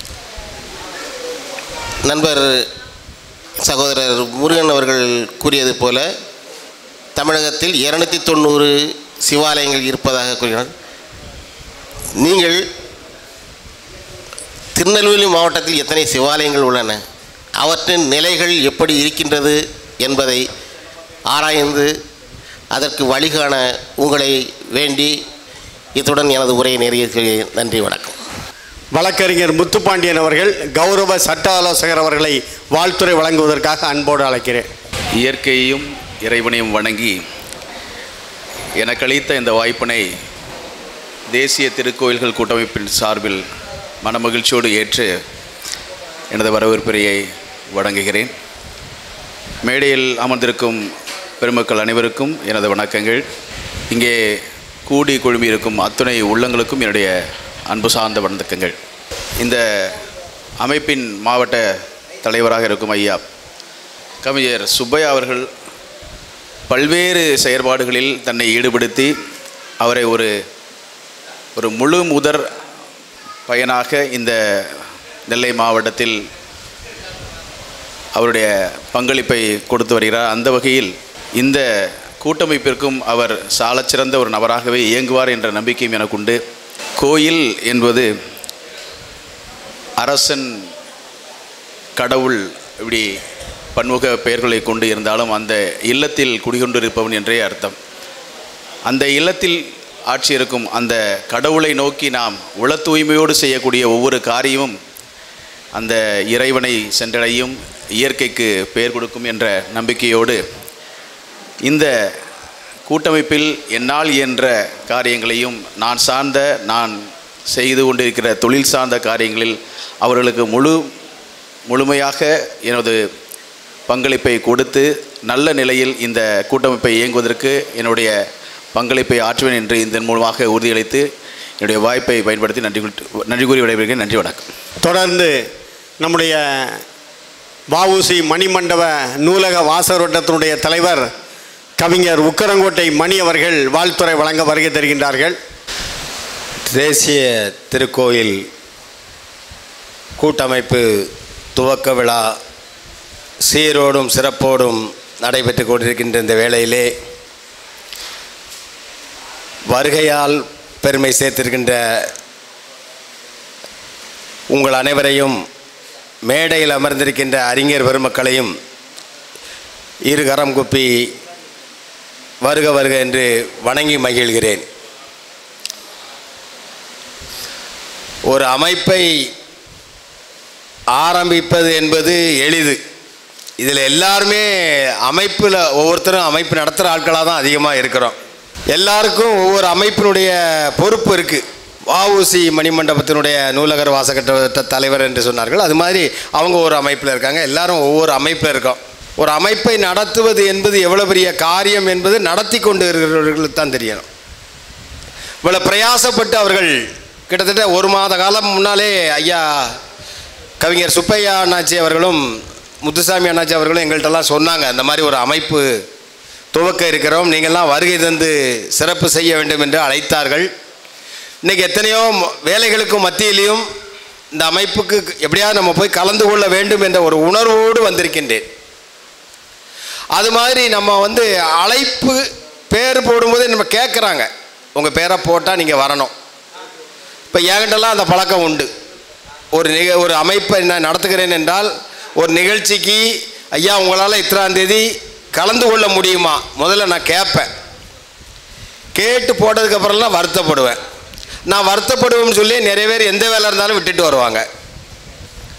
S9: நண்பர் சகோதரர் முருகன் அவர்கள் கூறியது போல தமிழகத்தில் இரநூத்தி தொண்ணூறு சிவாலயங்கள் இருப்பதாக கூறினார் நீங்கள் திருநெல்வேலி மாவட்டத்தில் எத்தனை சிவாலயங்கள் உள்ளன அவற்றின் நிலைகள் எப்படி இருக்கின்றது என்பதை ஆராய்ந்து அதற்கு வழிகாண உங்களை வேண்டி இத்துடன் எனது உரையை நிறைவேற்றுகிறேன் நன்றி வணக்கம்
S1: வழக்கறிஞர் முத்துப்பாண்டியன் அவர்கள் கௌரவ சட்ட ஆலோசகர் அவர்களை வாழ்த்துறை வழங்குவதற்காக அன்போடு அழைக்கிறேன்
S10: இயற்கையையும் இறைவனையும் வணங்கி எனக்களித்த இந்த வாய்ப்பினை தேசிய திருக்கோயில்கள் கூட்டமைப்பின் சார்பில் மனமகிழ்ச்சியோடு ஏற்று எனது வரவேற்புரையை வழங்குகிறேன் மேடையில் அமர்ந்திருக்கும் பெருமக்கள் அனைவருக்கும் எனது வணக்கங்கள் இங்கே கூடி குழுமியிருக்கும் அத்துணை உள்ளங்களுக்கும் என்னுடைய அன்பு சார்ந்த வணக்கங்கள் இந்த அமைப்பின் மாவட்ட தலைவராக இருக்கும் ஐயா கவிஞர் சுப்பையா அவர்கள் பல்வேறு செயற்பாடுகளில் தன்னை ஈடுபடுத்தி அவரை ஒரு ஒரு முழு முதற் பயனாக இந்த நெல்லை மாவட்டத்தில் அவருடைய பங்களிப்பை கொடுத்து வருகிறார் அந்த வகையில் இந்த கூட்டமைப்பிற்கும் அவர் சாலச்சிறந்த ஒரு நபராகவே இயங்குவார் என்ற நம்பிக்கையும் எனக்கு உண்டு கோயில் என்பது அரசன் கடவுள் இப்படி பன்முக பெயர்களை கொண்டு இருந்தாலும் அந்த இல்லத்தில் குடிகொண்டிருப்பவன் என்றே அர்த்தம் அந்த இல்லத்தில் ஆட்சி இருக்கும் அந்த கடவுளை நோக்கி நாம் உள தூய்மையோடு செய்யக்கூடிய ஒவ்வொரு காரியமும் அந்த இறைவனை சென்றடையும் இயற்கைக்கு பெயர் கொடுக்கும் என்ற நம்பிக்கையோடு இந்த கூட்டமைப்பில் என்னால் இயன்ற காரியங்களையும் நான் சார்ந்த நான் செய்து கொண்டிருக்கிற தொழில் சார்ந்த காரியங்களில் அவர்களுக்கு முழு முழுமையாக எனது பங்களிப்பை கொடுத்து நல்ல நிலையில் இந்த கூட்டமைப்பை இயங்குவதற்கு என்னுடைய பங்களிப்பை ஆற்றுவேன் என்று இதன் மூலமாக உறுதியளித்து என்னுடைய வாய்ப்பை பயன்படுத்தி நன்றி கூறி- நன்றி கூறி விடைபெறுகிறேன் நன்றி வணக்கம்
S1: தொடர்ந்து நம்முடைய வஉசி மணிமண்டப நூலக வாசகரோட்டத்தினுடைய தலைவர் கவிஞர் உக்கரங்கோட்டை மணி அவர்கள் வாழ்த்துறை வழங்க வருகை தருகின்றார்கள்
S11: தேசிய திருக்கோயில் கூட்டமைப்பு துவக்க விழா சீரோடும் சிறப்போடும் நடைபெற்று கொண்டிருக்கின்ற இந்த வேளையிலே வருகையால் பெருமை சேர்த்திருக்கின்ற உங்கள் அனைவரையும் மேடையில் அமர்ந்திருக்கின்ற அறிஞர் பெருமக்களையும் இரு கரம் குப்பி வருக வருக என்று வணங்கி மகிழ்கிறேன் ஒரு அமைப்பை ஆரம்பிப்பது என்பது எளிது இதில் எல்லாருமே அமைப்பில் ஒவ்வொருத்தரும் அமைப்பு நடத்துகிற ஆட்களாக தான் அதிகமாக இருக்கிறோம் எல்லாருக்கும் ஒவ்வொரு அமைப்பினுடைய பொறுப்பு இருக்குது வஉசி மணிமண்டபத்தினுடைய நூலகர் வாசகட்ட தலைவர் என்று சொன்னார்கள் அது மாதிரி அவங்க ஒரு அமைப்பில் இருக்காங்க எல்லாரும் ஒவ்வொரு அமைப்பில் இருக்கோம் ஒரு அமைப்பை நடத்துவது என்பது எவ்வளோ பெரிய காரியம் என்பது நடத்தி கொண்டு இருக்கிறவர்களுக்கு தான் தெரியணும் இவ்வளோ பிரயாசப்பட்டு அவர்கள் கிட்டத்தட்ட ஒரு மாத காலம் முன்னாலே ஐயா கவிஞர் சுப்பையா அண்ணாச்சி அவர்களும் முத்துசாமி அண்ணாச்சி அவர்களும் எங்கள்கிட்டலாம் சொன்னாங்க இந்த மாதிரி ஒரு அமைப்பு துவக்க இருக்கிறோம் நீங்கள்லாம் வருகை தந்து சிறப்பு செய்ய வேண்டும் என்று அழைத்தார்கள் இன்றைக்கி எத்தனையோ ம- வேலைகளுக்கும் மத்தியிலையும் இந்த அமைப்புக்கு எப்படியாவது நம்ம போய் கலந்து கொள்ள வேண்டும் என்ற ஒரு உணர்வோடு வந்திருக்கின்றேன் அது மாதிரி நம்ம வந்து அழைப்பு பேர் போடும்போது நம்ம கேட்குறாங்க உங்கள் பேரை போட்டால் நீங்கள் வரணும் இப்போ என்கிட்டலாம் அந்த பழக்கம் உண்டு ஒரு நிக ஒரு அமைப்பை நான் நடத்துகிறேன் என்றால் ஒரு நிகழ்ச்சிக்கு ஐயா உங்களால் இத்தனாம் தேதி கலந்து கொள்ள முடியுமா முதல்ல நான் கேட்பேன் கேட்டு போட்டதுக்கப்புறம்லாம் வருத்தப்படுவேன் நான் வருத்தப்படுவேன்னு சொல்லி நிறைய பேர் எந்த வேலை இருந்தாலும் விட்டுட்டு வருவாங்க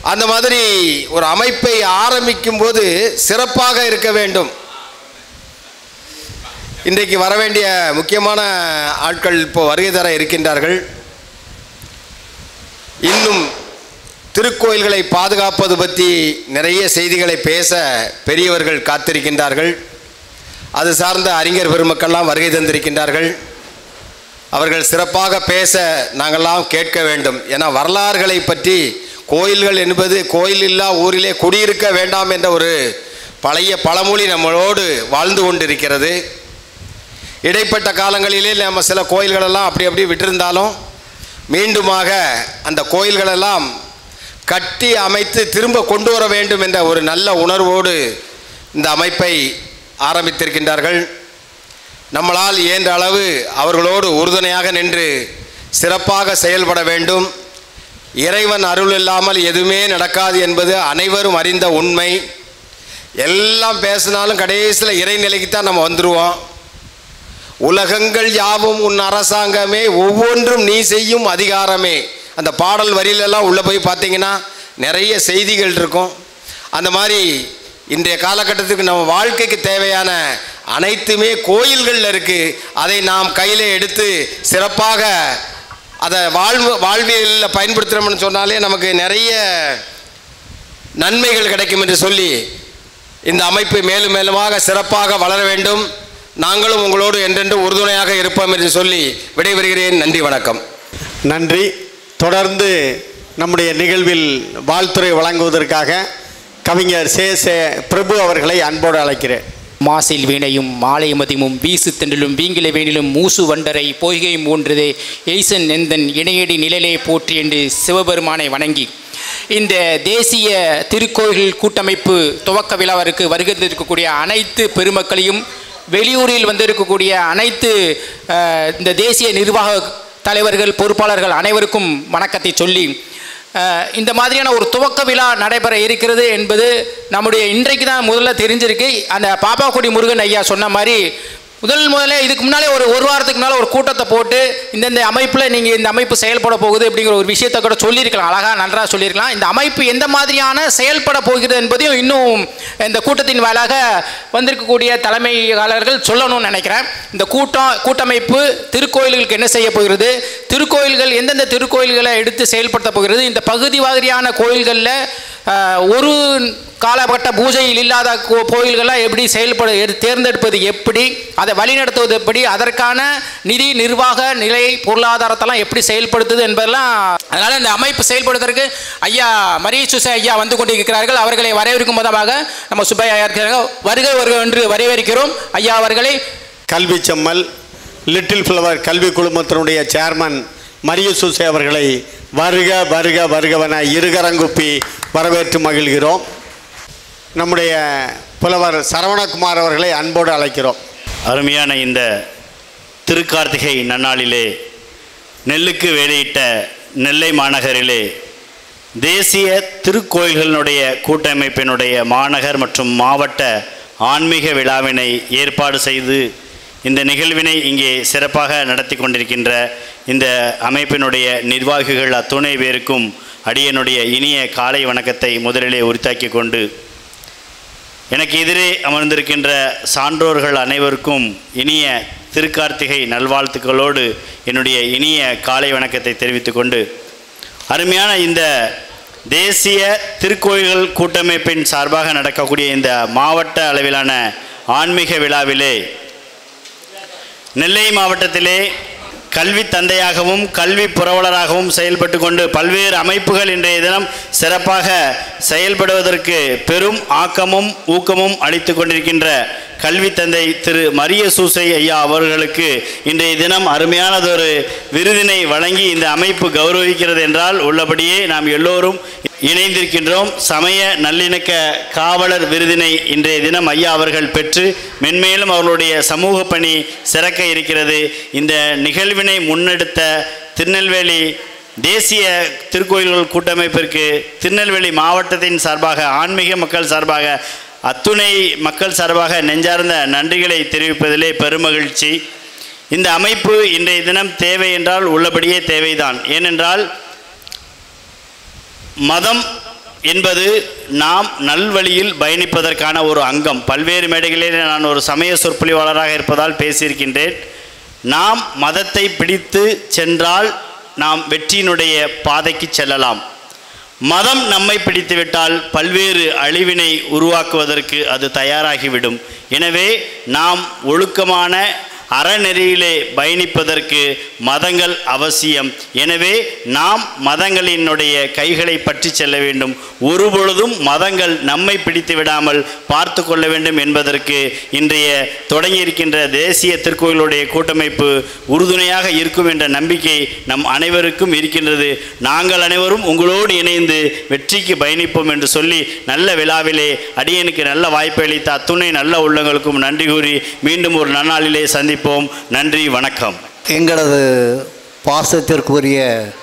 S11: அந்த மாதிரி ஒரு அமைப்பை ஆரம்பிக்கும் போது சிறப்பாக இருக்க வேண்டும் இன்றைக்கு வர வேண்டிய முக்கியமான ஆட்கள் இப்போ வருகை தர இருக்கின்றார்கள் இன்னும் திருக்கோயில்களை பாதுகாப்பது பற்றி நிறைய செய்திகளை பேச பெரியவர்கள் காத்திருக்கின்றார்கள் அது சார்ந்த அறிஞர் பெருமக்கள்லாம் வருகை தந்திருக்கின்றார்கள் அவர்கள் சிறப்பாக பேச நாங்கள்லாம் கேட்க வேண்டும் ஏன்னா வரலாறுகளை பற்றி கோயில்கள் என்பது கோயில் இல்லா ஊரிலே குடியிருக்க வேண்டாம் என்ற ஒரு பழைய பழமொழி நம்மளோடு வாழ்ந்து கொண்டிருக்கிறது இடைப்பட்ட காலங்களிலே நம்ம சில கோயில்களெல்லாம் அப்படி அப்படி விட்டிருந்தாலும் மீண்டுமாக அந்த கோயில்களெல்லாம் கட்டி அமைத்து திரும்ப கொண்டு வர வேண்டும் என்ற ஒரு நல்ல உணர்வோடு இந்த அமைப்பை ஆரம்பித்திருக்கின்றார்கள் நம்மளால் இயன்ற அளவு அவர்களோடு உறுதுணையாக நின்று சிறப்பாக செயல்பட வேண்டும் இறைவன் அருள் இல்லாமல் எதுவுமே நடக்காது என்பது அனைவரும் அறிந்த உண்மை எல்லாம் பேசினாலும் கடைசியில் இறைநிலைக்கு தான் நம்ம வந்துடுவோம் உலகங்கள் யாவும் உன் அரசாங்கமே ஒவ்வொன்றும் நீ செய்யும் அதிகாரமே அந்த பாடல் வரியிலெல்லாம் உள்ளே போய் பார்த்தீங்கன்னா நிறைய செய்திகள் இருக்கும் அந்த மாதிரி இன்றைய காலகட்டத்துக்கு நம்ம வாழ்க்கைக்கு தேவையான அனைத்துமே கோயில்களில் இருக்குது அதை நாம் கையில் எடுத்து சிறப்பாக அதை வாழ்வு வாழ்வியலில் பயன்படுத்துகிறோம்னு சொன்னாலே நமக்கு நிறைய நன்மைகள் கிடைக்கும் என்று சொல்லி இந்த அமைப்பு மேலும் மேலுமாக சிறப்பாக வளர வேண்டும் நாங்களும் உங்களோடு என்றென்று உறுதுணையாக இருப்போம் என்று சொல்லி விடைபெறுகிறேன் நன்றி வணக்கம்
S1: நன்றி தொடர்ந்து நம்முடைய நிகழ்வில் வாழ்த்துறை வழங்குவதற்காக கவிஞர் சே சே பிரபு அவர்களை அன்போடு அழைக்கிறேன்
S12: மாசில் வீணையும் மாலை மதிமும் வீசு தென்றலும் வீங்கில வேணிலும் மூசு வண்டரை பொய்கை மூன்றதே எய்சன் எந்தன் இணையடி நிழலே போற்றி என்று சிவபெருமானை வணங்கி இந்த தேசிய திருக்கோயில் கூட்டமைப்பு துவக்க விழாவிற்கு வருகின்றிருக்கக்கூடிய அனைத்து பெருமக்களையும் வெளியூரில் வந்திருக்கக்கூடிய அனைத்து அஹ், இந்த தேசிய நிர்வாக தலைவர்கள் பொறுப்பாளர்கள் அனைவருக்கும் வணக்கத்தை சொல்லி அஹ், இந்த மாதிரியான ஒரு துவக்க விழா நடைபெற இருக்கிறது என்பது நம்முடைய இன்றைக்கு தான் முதல்ல தெரிஞ்சிருக்கு அந்த பாப்பாக்குடி முருகன் ஐயா சொன்ன மாதிரி முதல் முதல்ல இதுக்கு முன்னாலே ஒரு ஒரு வாரத்துக்கு முன்னால் ஒரு கூட்டத்தை போட்டு இந்தந்த அமைப்பில் நீங்கள் இந்த அமைப்பு செயல்பட போகுது அப்படிங்கிற ஒரு விஷயத்தை கூட சொல்லியிருக்கலாம் அழகாக நன்றாக சொல்லியிருக்கலாம் இந்த அமைப்பு எந்த மாதிரியான செயல்பட போகிறது என்பதையும் இன்னும் இந்த கூட்டத்தின் வாயிலாக வந்திருக்கக்கூடிய தலைமையாளர்கள் சொல்லணும்னு நினைக்கிறேன் இந்த கூட்டம் கூட்டமைப்பு திருக்கோயில்களுக்கு என்ன செய்ய போகிறது திருக்கோயில்கள் எந்தெந்த திருக்கோயில்களை எடுத்து செயல்படுத்த போகிறது இந்த பகுதி வாரியான கோயில்களில் ஆஹ், ஒரு காலகட்ட பூஜையில் இல்லாத கோ- கோயில்களை எப்படி செயல்பட எடு- தேர்ந்தெடுப்பது எப்படி அதை வழிநடத்துவது எப்படி அதற்கான நிதி நிர்வாக நிலை பொருளாதாரத்தெல்லாம் எப்படி செயல்படுத்துது என்பதெல்லாம் அதனால் இந்த அமைப்பு செயல்படுவதற்கு ஐயா மரிய சுசை ஐயா வந்து கொண்டிருக்கிறார்கள் அவர்களை வரவேற்கும் விதமாக நம்ம சுப்பையா ஐயா இருக்கிறாங்க வருக வருக என்று வரவேற்கிறோம் ஐயா அவர்களை
S1: கல்வி செம்மல் லிட்டில் ஃப்ளவர் கல்வி குழுமத்தினுடைய சேர்மன் மரிய சூசே அவர்களை வருக வருக வருகவென இருகரங்குப்பி வரவேற்று மகிழ்கிறோம் நம்முடைய புலவர் சரவணகுமார் அவர்களை அன்போடு அழைக்கிறோம்
S13: அருமையான இந்த திருக்கார்த்திகை நன்னாளிலே நெல்லுக்கு வேலையிட்ட நெல்லை மாநகரிலே தேசிய திருக்கோயில்களினுடைய கூட்டமைப்பினுடைய மாநகர் மற்றும் மாவட்ட ஆன்மீக விழாவினை ஏற்பாடு செய்து இந்த நிகழ்வினை இங்கே சிறப்பாக நடத்தி கொண்டிருக்கின்ற இந்த அமைப்பினுடைய நிர்வாகிகள் அத்துணை பேருக்கும் அடியனுடைய இனிய காலை வணக்கத்தை முதலிலே உரித்தாக்கி கொண்டு எனக்கு எதிரே அமர்ந்திருக்கின்ற சான்றோர்கள் அனைவருக்கும் இனிய திருக்கார்த்திகை நல்வாழ்த்துக்களோடு என்னுடைய இனிய காலை வணக்கத்தை தெரிவித்துக் கொண்டு அருமையான இந்த தேசிய திருக்கோயில்கள் கூட்டமைப்பின் சார்பாக நடக்கக்கூடிய இந்த மாவட்ட அளவிலான ஆன்மீக விழாவிலே நெல்லை மாவட்டத்திலே கல்வி தந்தையாகவும் கல்வி புரவலராகவும் செயல்பட்டு கொண்டு பல்வேறு அமைப்புகள் இன்றைய தினம் சிறப்பாக செயல்படுவதற்கு பெரும் ஆக்கமும் ஊக்கமும் அளித்து கொண்டிருக்கின்ற கல்வி தந்தை திரு மரிய சூசை ஐயா அவர்களுக்கு இன்றைய தினம் அருமையானதொரு விருதினை வழங்கி இந்த அமைப்பு கௌரவிக்கிறது என்றால் உள்ளபடியே நாம் எல்லோரும் இணைந்திருக்கின்றோம் சமய நல்லிணக்க காவலர் விருதினை இன்றைய தினம் ஐயா அவர்கள் பெற்று மென்மேலும் அவர்களுடைய சமூக பணி சிறக்க இருக்கிறது இந்த நிகழ்வினை முன்னெடுத்த திருநெல்வேலி தேசிய திருக்கோயில்கள் கூட்டமைப்பிற்கு திருநெல்வேலி மாவட்டத்தின் சார்பாக ஆன்மீக மக்கள் சார்பாக அத்துணை மக்கள் சார்பாக நெஞ்சார்ந்த நன்றிகளை தெரிவிப்பதிலே பெருமகிழ்ச்சி இந்த அமைப்பு இன்றைய தினம் தேவை என்றால் உள்ளபடியே தேவைதான் ஏனென்றால் மதம் என்பது நாம் நல்வழியில் பயணிப்பதற்கான ஒரு அங்கம் பல்வேறு மேடைகளில் நான் ஒரு சமய சொற்பொழிவாளராக இருப்பதால் பேசியிருக்கின்றேன் நாம் மதத்தை பிடித்து சென்றால் நாம் வெற்றியினுடைய பாதைக்கு செல்லலாம் மதம் நம்மை பிடித்துவிட்டால் பல்வேறு அழிவினை உருவாக்குவதற்கு அது தயாராகிவிடும் எனவே நாம் ஒழுக்கமான அறநெறியிலே பயணிப்பதற்கு மதங்கள் அவசியம் எனவே நாம் மதங்களினுடைய கைகளை பற்றி செல்ல வேண்டும் ஒருபொழுதும் மதங்கள் நம்மை பிடித்து விடாமல் பார்த்து கொள்ள வேண்டும் என்பதற்கு இன்றைய தொடங்கியிருக்கின்ற தேசிய திருக்கோயிலுடைய கூட்டமைப்பு உறுதுணையாக இருக்கும் என்ற நம்பிக்கை நம் அனைவருக்கும் இருக்கின்றது நாங்கள் அனைவரும் உங்களோடு இணைந்து வெற்றிக்கு பயணிப்போம் என்று சொல்லி நல்ல விழாவிலே அடியனுக்கு நல்ல வாய்ப்பை அளித்த அத்துணை நல்ல உள்ளங்களுக்கும் நன்றி கூறி மீண்டும் ஒரு நன்னாளிலே சந்திப்போம் நன்றி வணக்கம்
S4: எங்களது பாசத்திற்குரிய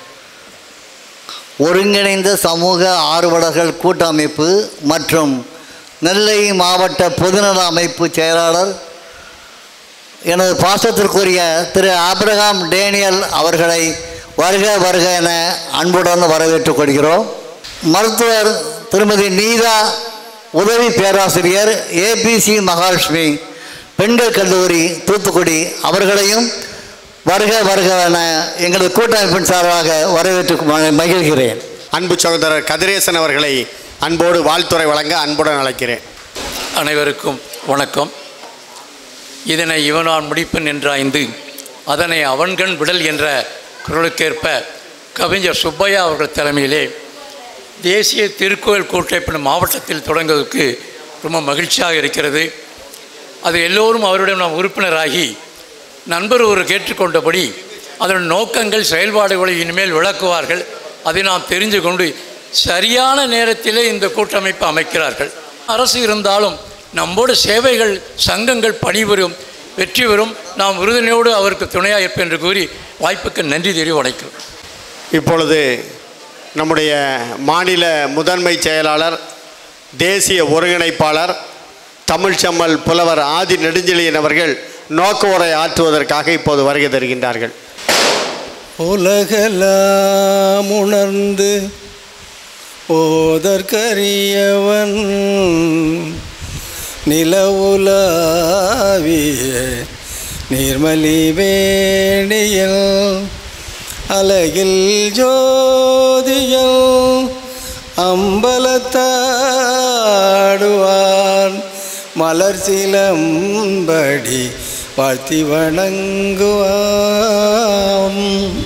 S4: ஒருங்கிணைந்த சமூக ஆர்வலர்கள் கூட்டமைப்பு மற்றும் நெல்லை மாவட்ட பொதுநல அமைப்பு செயலாளர் எனது பாசத்திற்குரிய திரு ஆப்ரஹாம் டேனியல் அவர்களை வருக வருக என அன்புடன் வரவேற்றுக் கொள்கிறோம் மருத்துவர் திருமதி நீதா உதவி பேராசிரியர் ஏபிசி மகாலட்சுமி பெண்கள் கல்லூரி தூத்துக்குடி அவர்களையும் வருக வருக என எங்களது கூட்டமைப்பின் சார்பாக வரவேற்று ம- மகிழ்கிறேன்
S1: அன்பு சகோதரர் கதிரேசன் அவர்களை அன்போடு வாழ்த்துறை வழங்க அன்புடன் அழைக்கிறேன்
S14: அனைவருக்கும் வணக்கம் இதனை இவனான் முடிப்பன் என்றாய்ந்து அதனை அவன்கண் விடல் என்ற குரலுக்கேற்ப கவிஞர் சுப்பையா அவர்கள் தலைமையிலே தேசிய திருக்கோயில் கூட்டமைப்பின் மாவட்டத்தில் தொடங்குவதற்கு ரொம்ப மகிழ்ச்சியாக இருக்கிறது அது எல்லோரும் அவருடன் நாம் உறுப்பினராகி நண்பர் ஒரு கேட்டுக்கொண்டபடி அதன் நோக்கங்கள் செயல்பாடுகளை இனிமேல் விளக்குவார்கள் அதை நாம் தெரிந்து கொண்டு சரியான நேரத்திலே இந்த கூட்டமைப்பு அமைக்கிறார்கள் அரசு இருந்தாலும் நம்மோடு சேவைகள் சங்கங்கள் பணிபுரியும் வெற்றி பெறும் நாம் உறுதுணையோடு அவருக்கு துணையாக இருப்பேன் என்று கூறி வாய்ப்புக்கு நன்றி தெரிவி வணக்கம்
S1: இப்பொழுது நம்முடைய மாநில முதன்மை செயலாளர் தேசிய ஒருங்கிணைப்பாளர் தமிழ்ச்செம்மல் புலவர் ஆதி நெடுஞ்செழியன் அவர்கள் நோக்க உரை ஆற்றுவதற்காக இப்போது வருகை தருகின்றார்கள்
S15: உலகெல்லாம் உணர்ந்து ஓதற்கரியவன் நிலவுலாவிய நீர்மலி வேணியல் அலகில் ஜோதியல் அம்பலத்தாடுவான் மலர் சிலம்படி வாழ்த்தி வணங்குவாம்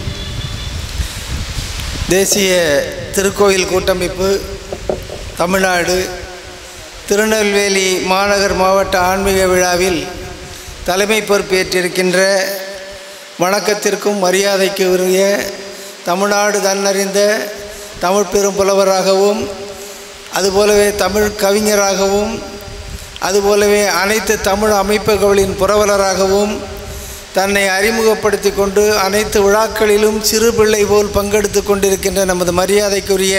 S15: தேசிய திருக்கோயில் கூட்டமைப்பு தமிழ்நாடு திருநெல்வேலி மாநகர் மாவட்ட ஆன்மீக விழாவில் தலைமை பொறுப்பேற்றிருக்கின்ற வணக்கத்திற்கும் மரியாதைக்கு உரிய தமிழ்நாடு தன்னறிந்த தமிழ் பெரும் புலவராகவும் அதுபோலவே தமிழ் கவிஞராகவும் அதுபோலவே அனைத்து தமிழ் அமைப்புகளின் புரவலராகவும் தன்னை அறிமுகப்படுத்தி கொண்டு அனைத்து விழாக்களிலும் சிறு பிள்ளை போல் பங்கெடுத்து கொண்டிருக்கின்ற நமது மரியாதைக்குரிய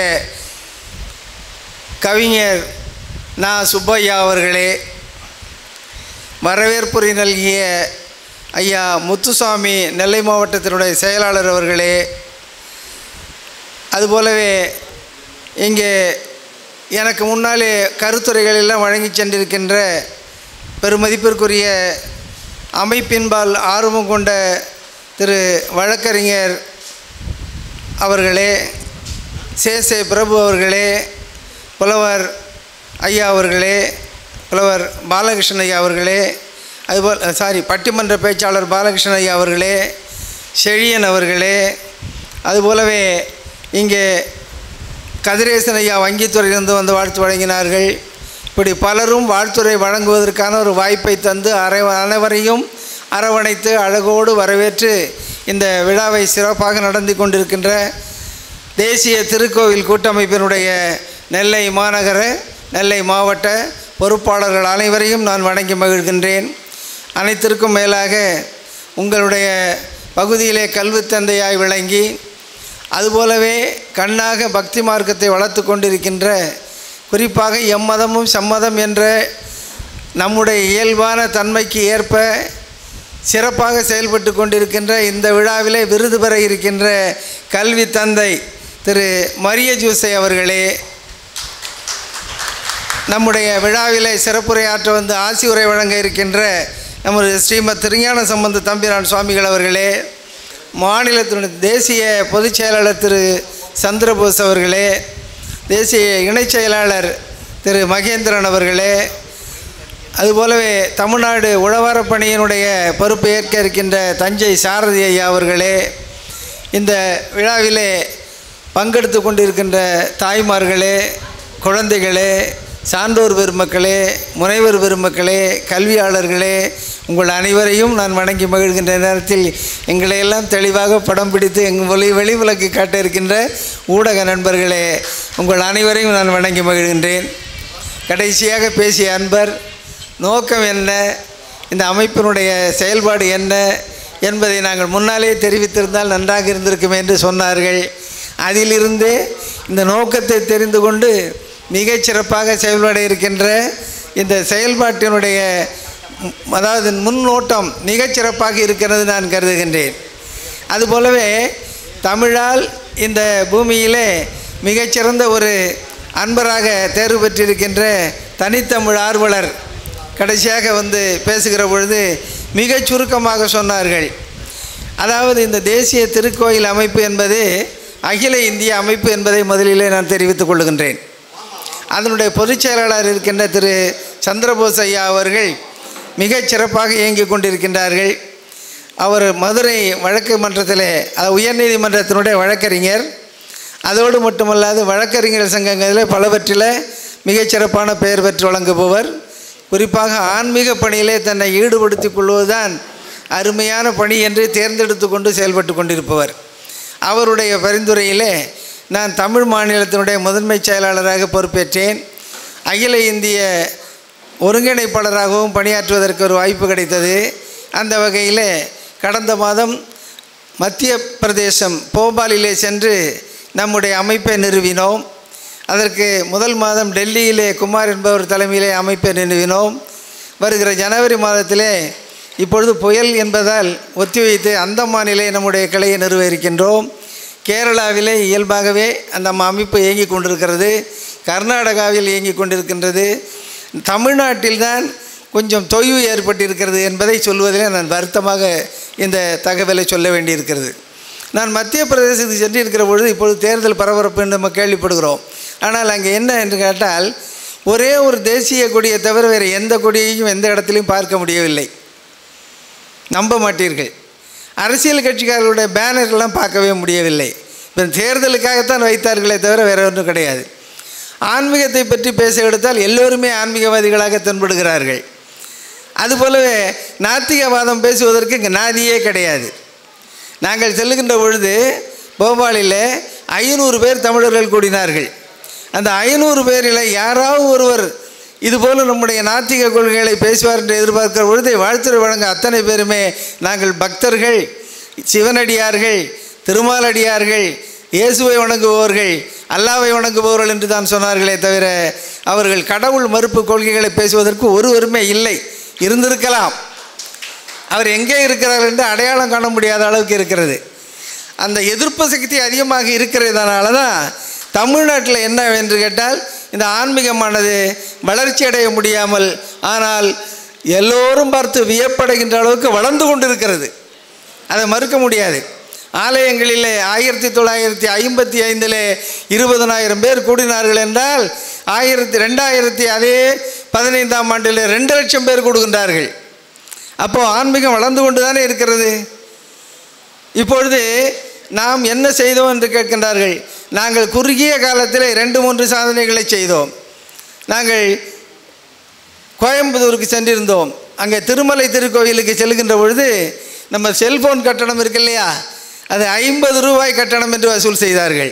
S15: கவிஞர் நா சுப்பையா அவர்களே வரவேற்புரை நல்கிய ஐயா முத்துசாமி நெல்லை மாவட்டத்தினுடைய செயலாளர் அவர்களே அதுபோலவே இங்கே எனக்கு முன்னாலே கருத்துரைகள் எல்லாம் வழங்கி சென்றிருக்கின்ற பெருமதிப்பிற்குரிய அமைப்பின்பால் ஆர்வம் கொண்ட திரு வழக்கறிஞர் அவர்களே சேசே பிரபு அவர்களே புலவர் ஐயா அவர்களே புலவர் பாலகிருஷ்ணன் ஐயா அவர்களே அதுபோல் சாரி பட்டிமன்ற பேச்சாளர் பாலகிருஷ்ணன் ஐயா அவர்களே செழியன் அவர்களே அதுபோலவே இங்கே கதிரேசன் ஐயா வங்கித்துறையிலிருந்து வந்து வாழ்த்து வழங்கினார்கள் இப்படி பலரும் வாழ்த்துறை வழங்குவதற்கான ஒரு வாய்ப்பை தந்து அரை அனைவரையும் அரவணைத்து அழகோடு வரவேற்று இந்த விழாவை சிறப்பாக நடந்து கொண்டிருக்கின்ற தேசிய திருக்கோவில் கூட்டமைப்பினுடைய நெல்லை மாநகர நெல்லை மாவட்ட பொறுப்பாளர்கள் அனைவரையும் நான் வணங்கி மகிழ்கின்றேன் அனைத்திற்கும் மேலாக உங்களுடைய பகுதியிலே கல்வித் தந்தையாய் விளங்கி அதுபோலவே கண்ணாக பக்தி மார்க்கத்தை வளர்த்து கொண்டிருக்கின்ற குறிப்பாக எம்மதமும் சம்மதம் என்ற நம்முடைய இயல்பான தன்மைக்கு ஏற்ப சிறப்பாக செயல்பட்டு கொண்டிருக்கின்ற இந்த விழாவிலே விருது பெற இருக்கின்ற கல்வி தந்தை திரு மரிய ஜூசை அவர்களே நம்முடைய விழாவிலே சிறப்புரையாற்ற வந்து ஆசி உரை வழங்க இருக்கின்ற நமது ஸ்ரீமத் திருஞான சம்பந்த தம்பிரான் சுவாமிகள் அவர்களே மாநிலத்தினுடைய தேசிய பொதுச் செயலாளர் திரு சந்திரபோஸ் அவர்களே தேசிய இணைச் செயலாளர் திரு மகேந்திரன் அவர்களே அதுபோலவே தமிழ்நாடு உழவாரப் பணியினுடைய பொறுப்பு ஏற்க இருக்கின்ற தஞ்சை சாரதி ஐயா அவர்களே இந்த விழாவிலே பங்கெடுத்து கொண்டிருக்கின்ற தாய்மார்களே குழந்தைகளே சான்றோர் பெருமக்களே முனைவர் பெருமக்களே கல்வியாளர்களே உங்கள் அனைவரையும் நான் வணங்கி மகிழ்கின்ற நேரத்தில் எங்களை எல்லாம் தெளிவாக படம் பிடித்து எங்கள் ஒளி வெளி விளக்கு காட்ட இருக்கின்ற ஊடக நண்பர்களே உங்கள் அனைவரையும் நான் வணங்கி மகிழ்கின்றேன் கடைசியாக பேசிய அன்பர் நோக்கம் என்ன இந்த அமைப்பினுடைய செயல்பாடு என்ன என்பதை நாங்கள் முன்னாலே தெரிவித்திருந்தால் நன்றாக இருந்திருக்கும் என்று சொன்னார்கள் அதிலிருந்து இந்த நோக்கத்தை தெரிந்து கொண்டு மிகச் சிறப்பாக செயல்பட இருக்கின்ற இந்த செயல்பாட்டினுடைய ம், அதாவது முன்னோட்டம் மிகச் சிறப்பாக இருக்கிறது நான் கருதுகின்றேன் அதுபோலவே தமிழால் இந்த பூமியிலே மிகச்சிறந்த ஒரு அன்பராக தேர்வு பெற்றிருக்கின்ற தனித்தமிழ் ஆர்வலர் கடைசியாக வந்து பேசுகிற பொழுது மிகச் சுருக்கமாக சொன்னார்கள் அதாவது இந்த தேசிய திருக்கோயில் அமைப்பு என்பது அகில இந்திய அமைப்பு என்பதை முதலிலே நான் தெரிவித்துக் கொள்கின்றேன் அதனுடைய பொதுச் செயலாளர் இருக்கின்ற திரு சந்திரபோஸ் ஐயா அவர்கள் மிகச் சிறப்பாக இயங்கிக் கொண்டிருக்கின்றார்கள் அவர் மதுரை வழக்கு மன்றத்தில் அதாவது உயர்நீதிமன்றத்தினுடைய வழக்கறிஞர் அதோடு மட்டுமல்லாது வழக்கறிஞர் சங்கங்களில் பலவற்றில் மிகச்சிறப்பான பெயர் பெற்று வழங்குபவர் குறிப்பாக ஆன்மீக பணியிலே தன்னை ஈடுபடுத்திக் கொள்வதுதான் அருமையான பணி என்று தேர்ந்தெடுத்து கொண்டு செயல்பட்டு கொண்டிருப்பவர் அவருடைய பரிந்துரையிலே நான் தமிழ் மாநிலத்தினுடைய முதன்மைச் செயலாளராக பொறுப்பேற்றேன் அகில இந்திய ஒருங்கிணைப்பாளராகவும் பணியாற்றுவதற்கு ஒரு வாய்ப்பு கிடைத்தது அந்த வகையில் கடந்த மாதம் மத்திய பிரதேசம் போபாலிலே சென்று நம்முடைய அமைப்பை நிறுவினோம் அதற்கு முதல் மாதம் டெல்லியிலே குமார் என்பவர் தலைமையிலே அமைப்பை நிறுவினோம் வருகிற ஜனவரி மாதத்திலே இப்பொழுது புயல் என்பதால் ஒத்திவைத்து அந்தமானிலே நம்முடைய கிளையை நிறுவ இருக்கின்றோம் கேரளாவிலே இயல்பாகவே அந்த அமைப்பு இயங்கிக் கொண்டிருக்கிறது கர்நாடகாவில் இயங்கிக் கொண்டிருக்கின்றது தமிழ்நாட்டில்தான் கொஞ்சம் தொய்வு ஏற்பட்டிருக்கிறது என்பதை சொல்வதிலே நான் வருத்தமாக இந்த தகவலை சொல்ல வேண்டியிருக்கிறது நான் மத்திய பிரதேசத்துக்கு சென்று இருக்கிற பொழுது இப்பொழுது தேர்தல் பரபரப்பு என்று நம்ம கேள்விப்படுகிறோம் ஆனால் அங்கே என்ன என்று கேட்டால் ஒரே ஒரு தேசிய கொடியை தவிர வேறு எந்த கொடியையும் எந்த இடத்துலையும் பார்க்க முடியவில்லை நம்ப மாட்டீர்கள் அரசியல் கட்சிக்காரர்களுடைய பேனர்லாம் பார்க்கவே முடியவில்லை இப்போ தேர்தலுக்காகத்தான் வைத்தார்களே தவிர வேறு ஒன்றும் கிடையாது ஆன்மீகத்தை பற்றி பேச எடுத்தால் எல்லோருமே ஆன்மீகவாதிகளாக தென்படுகிறார்கள் அதுபோலவே நாத்திகவாதம் பேசுவதற்கு இங்கே நாதியே கிடையாது நாங்கள் செல்லுகின்ற பொழுது போபாலில் ஐநூறு பேர் தமிழர்கள் கூடினார்கள் அந்த ஐநூறு பேரில் யாராவது ஒருவர் இதுபோல் நம்முடைய நாத்திக கொள்கைகளை பேசுவார் என்று எதிர்பார்க்கிற பொழுது வாழ்த்துறை வழங்க அத்தனை பேருமே நாங்கள் பக்தர்கள் சிவனடியார்கள் திருமாலடியார்கள் இயேசுவை வணங்குபவர்கள் அல்லாவை வணங்குபவர்கள் என்று தான் சொன்னார்களே தவிர அவர்கள் கடவுள் மறுப்பு கொள்கைகளை பேசுவதற்கு ஒருவருமே இல்லை இருந்திருக்கலாம் அவர் எங்கே இருக்கிறார் என்று அடையாளம் காண முடியாத அளவுக்கு இருக்கிறது அந்த எதிர்ப்பு சக்தி அதிகமாக இருக்கிறதுனால தான் தமிழ்நாட்டில் என்ன என்று கேட்டால் இந்த ஆன்மீகமானது வளர்ச்சி அடைய முடியாமல் ஆனால் எல்லோரும் பார்த்து வியப்படைகின்ற அளவுக்கு வளர்ந்து கொண்டிருக்கிறது அதை மறுக்க முடியாது ஆலயங்களிலே ஆயிரத்தி தொள்ளாயிரத்தி ஐம்பத்தி ஐந்தில் இருபதனாயிரம் பேர் கூடினார்கள் என்றால் ஆயிரத்தி ரெண்டாயிரத்தி அதே பதினைந்தாம் ஆண்டில் ரெண்டு லட்சம் பேர் கூடுகின்றார்கள் அப்போது ஆன்மீகம் வளர்ந்து கொண்டு தானே இருக்கிறது இப்பொழுது நாம் என்ன செய்தோம் என்று கேட்கின்றார்கள் நாங்கள் குறுகிய காலத்தில் ரெண்டு மூன்று சாதனைகளை செய்தோம் நாங்கள் கோயம்புத்தூருக்கு சென்றிருந்தோம் அங்கே திருமலை திருக்கோயிலுக்கு செல்கின்ற பொழுது நம்ம செல்போன் கட்டணம் இருக்கு இல்லையா அது ஐம்பது ரூபாய் கட்டணம் என்று வசூல் செய்தார்கள்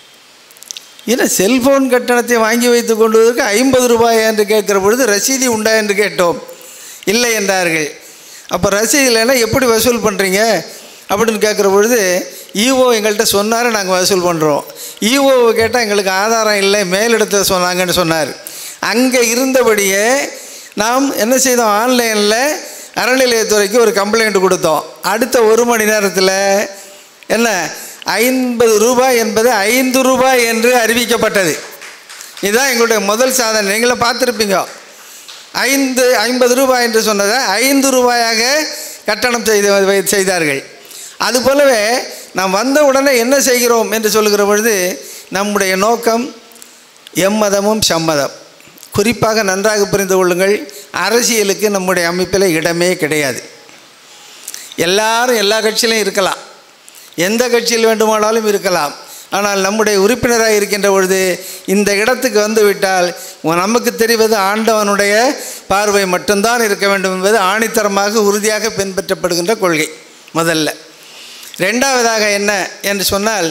S15: ஏன்னா செல்போன் கட்டணத்தை வாங்கி வைத்து கொள்வதற்கு ஐம்பது ரூபாய் என்று கேட்கிற பொழுது ரசீதி உண்டா என்று கேட்டோம் இல்லை என்றார்கள் அப்போ ரசீது இல்லைன்னா எப்படி வசூல் பண்ணுறீங்க அப்படின்னு கேட்குற பொழுது ஈஓ எங்கள்கிட்ட சொன்னார் நாங்கள் வசூல் பண்ணுறோம் ஈஓவை கேட்டால் எங்களுக்கு ஆதாரம் இல்லை மேலிடத்தில் சொன்னாங்கன்னு சொன்னார் அங்கே இருந்தபடியே நாம் என்ன செய்தோம் ஆன்லைனில் அறநிலையத்துறைக்கு ஒரு கம்ப்ளைண்ட் கொடுத்தோம் அடுத்த ஒரு மணி நேரத்தில் என்ன ஐம்பது ரூபாய் என்பது ஐந்து ரூபாய் என்று அறிவிக்கப்பட்டது இதுதான் எங்களுடைய முதல் சாதனை நீங்களும் பார்த்துருப்பீங்க ஐந்து ஐம்பது ரூபாய் என்று சொன்னதை ஐந்து ரூபாயாக கட்டணம் செய்து வை- செய்தார்கள் அதுபோலவே நாம் வந்த உடனே என்ன செய்கிறோம் என்று சொல்லுகிற பொழுது நம்முடைய நோக்கம் எம்மதமும் சம்மதம் குறிப்பாக நன்றாக புரிந்து கொள்ளுங்கள் அரசியலுக்கு நம்முடைய அமைப்பில் இடமே கிடையாது எல்லாரும் எல்லா கட்சியிலும் இருக்கலாம் எந்த கட்சியில் வேண்டுமானாலும் இருக்கலாம் ஆனால் நம்முடைய உறுப்பினராக இருக்கின்ற பொழுது இந்த இடத்துக்கு வந்து விட்டால் நமக்கு தெரிவது ஆண்டவனுடைய பார்வை மட்டும்தான் இருக்க வேண்டும் என்பது ஆணித்தரமாக உறுதியாக பின்பற்றப்படுகின்ற கொள்கை முதல்ல ரெண்டாவதாக என்ன என்று சொன்னால்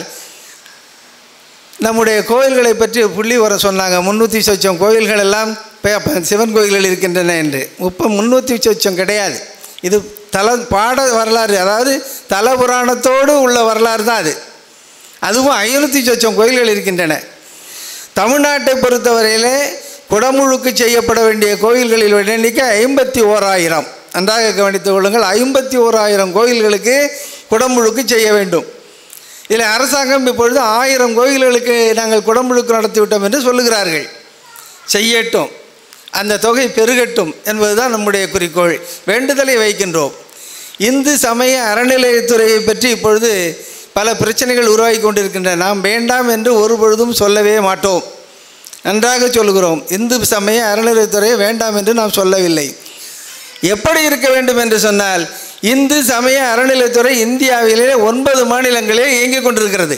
S15: நம்முடைய கோயில்களை பற்றி புள்ளி வர சொன்னாங்க முந்நூற்றி சொச்சம் கோயில்கள் எல்லாம் பே- சிவன் கோயில்கள் இருக்கின்றன என்று முப்ப முந்நூற்றி சொச்சம் கிடையாது இது தல பாட வரலாறு அதாவது தல புராணத்தோடு உள்ள வரலாறு தான் அது அதுவும் ஐநூற்றி சொச்சம் கோயில்கள் இருக்கின்றன தமிழ்நாட்டை பொறுத்தவரையிலே குடமுழுக்கு செய்யப்பட வேண்டிய கோயில்களில் எண்ணிக்கை ஐம்பத்தி ஓராயிரம் நன்றாக கவனித்துக் கொள்ளுங்கள் ஐம்பத்தி ஓராயிரம் கோயில்களுக்கு குடமுழுக்கு செய்ய வேண்டும் இதில் அரசாங்கம் இப்பொழுது ஆயிரம் கோயில்களுக்கு நாங்கள் குடமுழுக்கு நடத்திவிட்டோம் என்று சொல்லுகிறார்கள் செய்யட்டும் அந்த தொகை பெருகட்டும் என்பதுதான் நம்முடைய குறிக்கோள் வேண்டுதலை வைக்கின்றோம் இந்து சமய அறநிலையத்துறையை பற்றி இப்பொழுது பல பிரச்சனைகள் உருவாகி கொண்டிருக்கின்றன நாம் வேண்டாம் என்று ஒரு பொழுதும் சொல்லவே மாட்டோம் நன்றாக சொல்கிறோம் இந்து சமய அறநிலையத்துறையை வேண்டாம் என்று நாம் சொல்லவில்லை எப்படி இருக்க வேண்டும் என்று சொன்னால் இந்து சமய அறநிலையத்துறை இந்தியாவிலே ஒன்பது மாநிலங்களில் இயங்கிக் கொண்டிருக்கிறது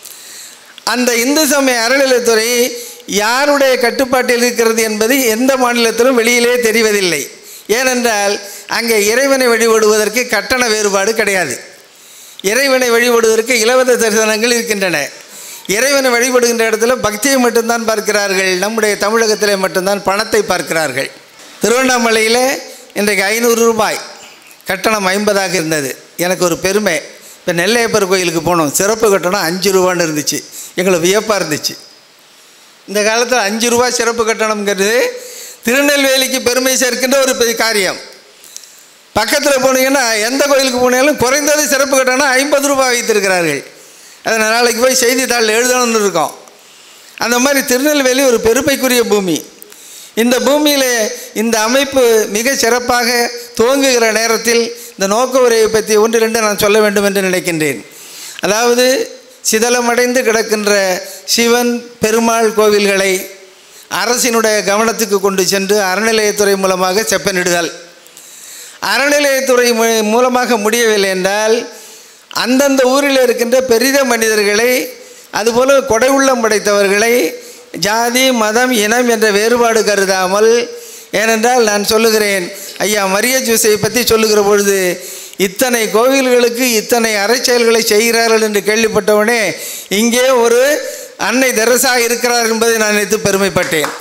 S15: அந்த இந்து சமய அறநிலையத்துறை யாருடைய கட்டுப்பாட்டில் இருக்கிறது என்பது எந்த மாநிலத்திலும் வெளியிலே தெரிவதில்லை ஏனென்றால் அங்கே இறைவனை வழிபடுவதற்கு கட்டண வேறுபாடு கிடையாது இறைவனை வழிபடுவதற்கு இலவச தரிசனங்கள் இருக்கின்றன இறைவனை வழிபடுகின்ற இடத்துல பக்தியை மட்டும்தான் பார்க்கிறார்கள் நம்முடைய தமிழகத்திலே மட்டும்தான் பணத்தை பார்க்கிறார்கள் திருவண்ணாமலையில் இன்றைக்கு ஐநூறு ரூபாய் கட்டணம் ஐம்பதாக இருந்தது எனக்கு ஒரு பெருமை இப்போ நெல்லையப்பர் கோயிலுக்கு போனோம் சிறப்பு கட்டணம் அஞ்சு ரூபான்னு இருந்துச்சு எங்களுக்கு வியப்பாக இருந்துச்சு இந்த காலத்தில் அஞ்சு ரூபா சிறப்பு கட்டணம்ங்கிறது திருநெல்வேலிக்கு பெருமை சேர்க்கின்ற ஒரு பெரிய காரியம் பக்கத்தில் போனீங்கன்னா எந்த கோயிலுக்கு போனாலும் குறைந்தது சிறப்பு கட்டணம் ஐம்பது ரூபாய் வைத்திருக்கிறார்கள் அதை நான் நாளைக்கு போய் செய்தித்தாளில் எழுதணும்னு இருக்கோம் அந்த மாதிரி திருநெல்வேலி ஒரு பெருமைக்குரிய பூமி இந்த பூமியில் இந்த அமைப்பு மிக சிறப்பாக துவங்குகிற நேரத்தில் இந்த நோக்க உரையை பற்றி ஒன்று ரெண்டு நான் சொல்ல வேண்டும் என்று நினைக்கின்றேன் அதாவது சிதலமடைந்து கிடக்கின்ற சிவன் பெருமாள் கோவில்களை அரசினுடைய கவனத்துக்கு கொண்டு சென்று அறநிலையத்துறை மூலமாக செப்பனிடுதல் அறநிலையத்துறை மூ- மூலமாக முடியவில்லை என்றால் அந்தந்த ஊரில் இருக்கின்ற பெரித மனிதர்களை அதுபோல கொடை உள்ளம் படைத்தவர்களை ஜாதி மதம் இனம் என்ற வேறுபாடு கருதாமல் ஏனென்றால் நான் சொல்லுகிறேன் ஐயா மரிய ஜூஸை பற்றி சொல்லுகிற பொழுது இத்தனை கோவில்களுக்கு இத்தனை அறச்செயல்களை செய்கிறார்கள் என்று கேள்விப்பட்டவுடனே இங்கே ஒரு அன்னை தெரசா இருக்கிறார் என்பதை நான் நினைத்து பெருமைப்பட்டேன்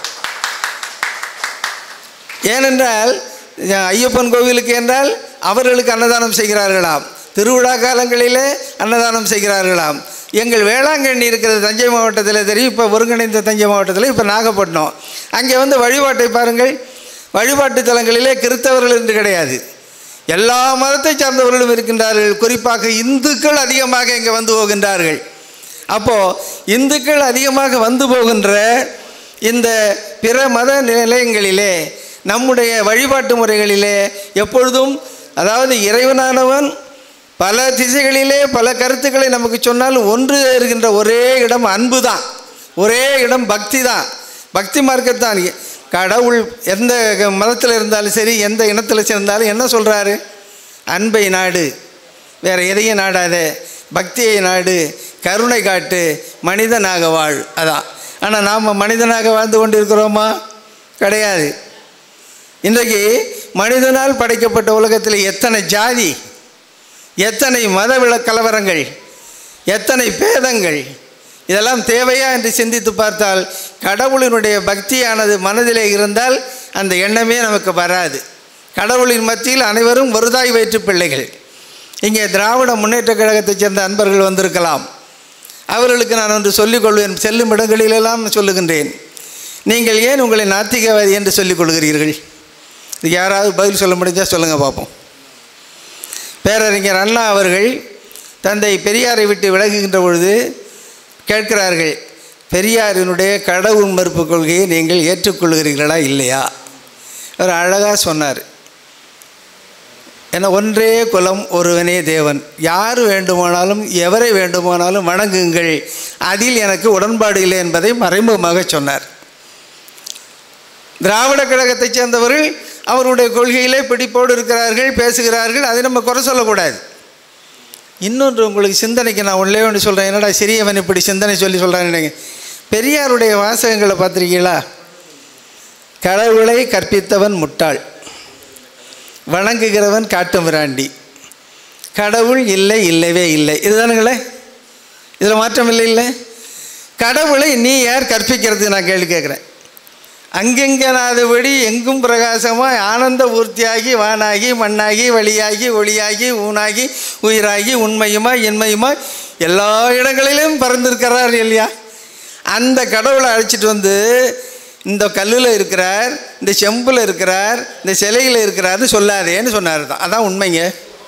S15: ஏனென்றால் ஐயப்பன் கோவிலுக்கு என்றால் அவர்களுக்கு அன்னதானம் செய்கிறார்களாம் திருவிழா காலங்களிலே அன்னதானம் செய்கிறார்களாம் எங்கள் வேளாங்கண்ணி இருக்கிறது தஞ்சை மாவட்டத்தில் தெரியும் இப்போ ஒருங்கிணைந்த தஞ்சை மாவட்டத்தில் இப்போ நாகப்பட்டினம் அங்கே வந்து வழிபாட்டை பாருங்கள் வழிபாட்டு தலங்களிலே கிறித்தவர்கள் என்று கிடையாது எல்லா மதத்தை சார்ந்தவர்களும் இருக்கின்றார்கள் குறிப்பாக இந்துக்கள் அதிகமாக இங்கே வந்து போகின்றார்கள் அப்போது இந்துக்கள் அதிகமாக வந்து போகின்ற இந்த பிற மத நிலையங்களிலே நம்முடைய வழிபாட்டு முறைகளிலே எப்பொழுதும் அதாவது இறைவனானவன் பல திசைகளிலே பல கருத்துக்களை நமக்கு சொன்னால் ஒன்று இருக்கின்ற ஒரே இடம் அன்பு தான் ஒரே இடம் பக்தி தான் பக்தி மார்க்கத்தான் கடவுள் எந்த மதத்தில் இருந்தாலும் சரி எந்த இனத்தில் சேர்ந்தாலும் என்ன சொல்கிறாரு அன்பை நாடு வேறு எதையும் நாடாத பக்தியை நாடு கருணை காட்டு மனிதனாக வாழ் அதான் ஆனால் நாம் மனிதனாக வாழ்ந்து கொண்டு இருக்கிறோமா கிடையாது இன்றைக்கு மனிதனால் படைக்கப்பட்ட உலகத்தில் எத்தனை ஜாதி எத்தனை மத விள கலவரங்கள் எத்தனை பேதங்கள் இதெல்லாம் தேவையா என்று சிந்தித்து பார்த்தால் கடவுளினுடைய பக்தியானது மனதிலே இருந்தால் அந்த எண்ணமே நமக்கு வராது கடவுளின் மத்தியில் அனைவரும் வருதாய் வயிற்று பிள்ளைகள் இங்கே திராவிட முன்னேற்ற கழகத்தைச் சேர்ந்த அன்பர்கள் வந்திருக்கலாம் அவர்களுக்கு நான் ஒன்று சொல்லிக் கொள்வேன் செல்லும் இடங்களிலெல்லாம் சொல்லுகின்றேன் நீங்கள் ஏன் உங்களை நாத்திகவாதி என்று சொல்லிக் கொள்கிறீர்கள் இது யாராவது பதில் சொல்ல முடிஞ்சால் சொல்லுங்கள் பார்ப்போம் பேரறிஞர் அண்ணா அவர்கள் தந்தை பெரியாரை விட்டு விலகுகின்ற பொழுது கேட்கிறார்கள் பெரியாரினுடைய கடவுள் மறுப்பு கொள்கையை நீங்கள் ஏற்றுக்கொள்கிறீர்களா இல்லையா அவர் அழகாக சொன்னார் ஏன்னா ஒன்றே குலம் ஒருவனே தேவன் யார் வேண்டுமானாலும் எவரை வேண்டுமானாலும் வணங்குங்கள் அதில் எனக்கு உடன்பாடு இல்லை என்பதை மறைமுகமாக சொன்னார் திராவிட கழகத்தைச் சேர்ந்தவர்கள் அவருடைய கொள்கையிலே பிடிப்போடு இருக்கிறார்கள் பேசுகிறார்கள் அதை நம்ம குறை சொல்லக்கூடாது இன்னொன்று உங்களுக்கு சிந்தனைக்கு நான் உள்ளே ஒன்று சொல்கிறேன் என்னடா சிறியவன் இப்படி சிந்தனை சொல்லி சொல்கிறான்னு பெரியாருடைய வாசகங்களை பார்த்துருக்கீங்களா கடவுளை கற்பித்தவன் முட்டாள் வணங்குகிறவன் காட்டு மிராண்டி கடவுள் இல்லை இல்லவே இல்லை இதுதானுங்களே இதில் மாற்றம் இல்லை இல்லை கடவுளை நீ யார் கற்பிக்கிறதுக்கு நான் கேள்வி கேட்குறேன் அங்கெங்கனாதபடி எங்கும் பிரகாசமாய் ஆனந்த பூர்த்தியாகி வானாகி மண்ணாகி வழியாகி ஒளியாகி ஊனாகி உயிராகி உண்மையுமாய் என்மையுமாய் எல்லா இடங்களிலும் பறந்திருக்கிறார் இல்லையா அந்த கடவுளை அழைச்சிட்டு வந்து இந்த கல்லில் இருக்கிறார் இந்த செம்பில் இருக்கிறார் இந்த சிலையில் இருக்கிறார்னு சொல்லாதேன்னு சொன்னார் தான் அதான் உண்மைங்க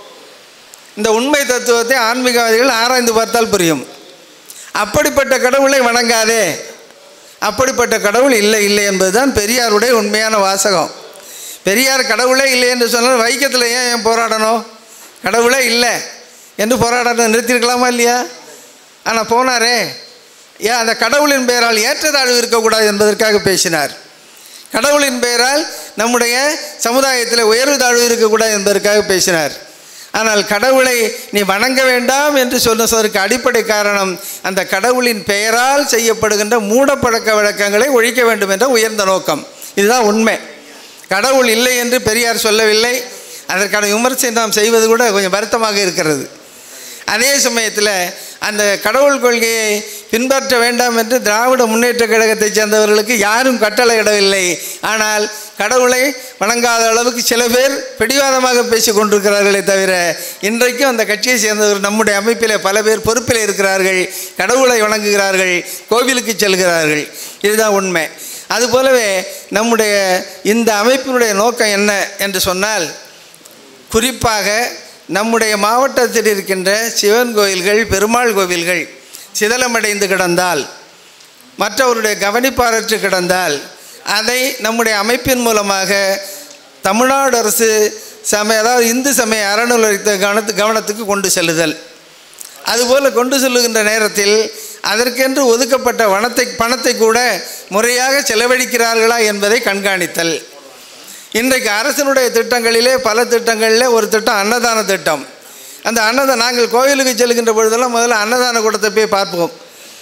S15: இந்த உண்மை தத்துவத்தை ஆன்மீகவாதிகள் ஆராய்ந்து பார்த்தால் புரியும் அப்படிப்பட்ட கடவுளை வணங்காதே அப்படிப்பட்ட கடவுள் இல்லை இல்லை என்பதுதான் பெரியாருடைய உண்மையான வாசகம் பெரியார் கடவுளே இல்லை என்று சொன்னால் வைக்கத்தில் ஏன் ஏன் போராடணும் கடவுளே இல்லை என்று போராடணும் நிறுத்தியிருக்கலாமா இல்லையா ஆனால் போனாரே ஏன் அந்த கடவுளின் பெயரால் ஏற்றத்தாழ்வு இருக்கக்கூடாது என்பதற்காக பேசினார் கடவுளின் பெயரால் நம்முடைய சமுதாயத்தில் உயர்வு தாழ்வு இருக்கக்கூடாது என்பதற்காக பேசினார் ஆனால் கடவுளை நீ வணங்க வேண்டாம் என்று சொன்னதற்கு அடிப்படை காரணம் அந்த கடவுளின் பெயரால் செய்யப்படுகின்ற மூடப்பழக்க வழக்கங்களை ஒழிக்க வேண்டும் என்ற உயர்ந்த நோக்கம் இதுதான் உண்மை கடவுள் இல்லை என்று பெரியார் சொல்லவில்லை அதற்கான விமர்சனம் நாம் செய்வது கூட கொஞ்சம் வருத்தமாக இருக்கிறது அதே சமயத்தில் அந்த கடவுள் கொள்கையை பின்பற்ற வேண்டாம் என்று திராவிட முன்னேற்ற கழகத்தைச் சேர்ந்தவர்களுக்கு யாரும் கட்டளையிடவில்லை ஆனால் கடவுளை வணங்காத அளவுக்கு சில பேர் பிடிவாதமாக பேசி கொண்டிருக்கிறார்களே தவிர இன்றைக்கும் அந்த கட்சியை சேர்ந்தவர் நம்முடைய அமைப்பில் பல பேர் பொறுப்பில் இருக்கிறார்கள் கடவுளை வணங்குகிறார்கள் கோவிலுக்கு செல்கிறார்கள் இதுதான் உண்மை அதுபோலவே நம்முடைய இந்த அமைப்பினுடைய நோக்கம் என்ன என்று சொன்னால் குறிப்பாக நம்முடைய மாவட்டத்தில் இருக்கின்ற சிவன் கோயில்கள் பெருமாள் கோவில்கள் சிதலமடைந்து கிடந்தால் மற்றவருடைய கவனிப்பாரற்று கிடந்தால் அதை நம்முடைய அமைப்பின் மூலமாக தமிழ்நாடு அரசு சமய அதாவது இந்து சமய அறநிலையத்தை கவனத்து கவனத்துக்கு கொண்டு செல்லுதல் அதுபோல் கொண்டு செல்லுகின்ற நேரத்தில் அதற்கென்று ஒதுக்கப்பட்ட வனத்தை பணத்தை கூட முறையாக செலவழிக்கிறார்களா என்பதை கண்காணித்தல் இன்றைக்கு அரசினுடைய திட்டங்களிலே பல திட்டங்களில் ஒரு திட்டம் அன்னதான திட்டம் அந்த அன்னதான நாங்கள் கோயிலுக்கு செல்கின்ற பொழுதெல்லாம் முதல்ல அன்னதான கூடத்தை போய் பார்ப்போம்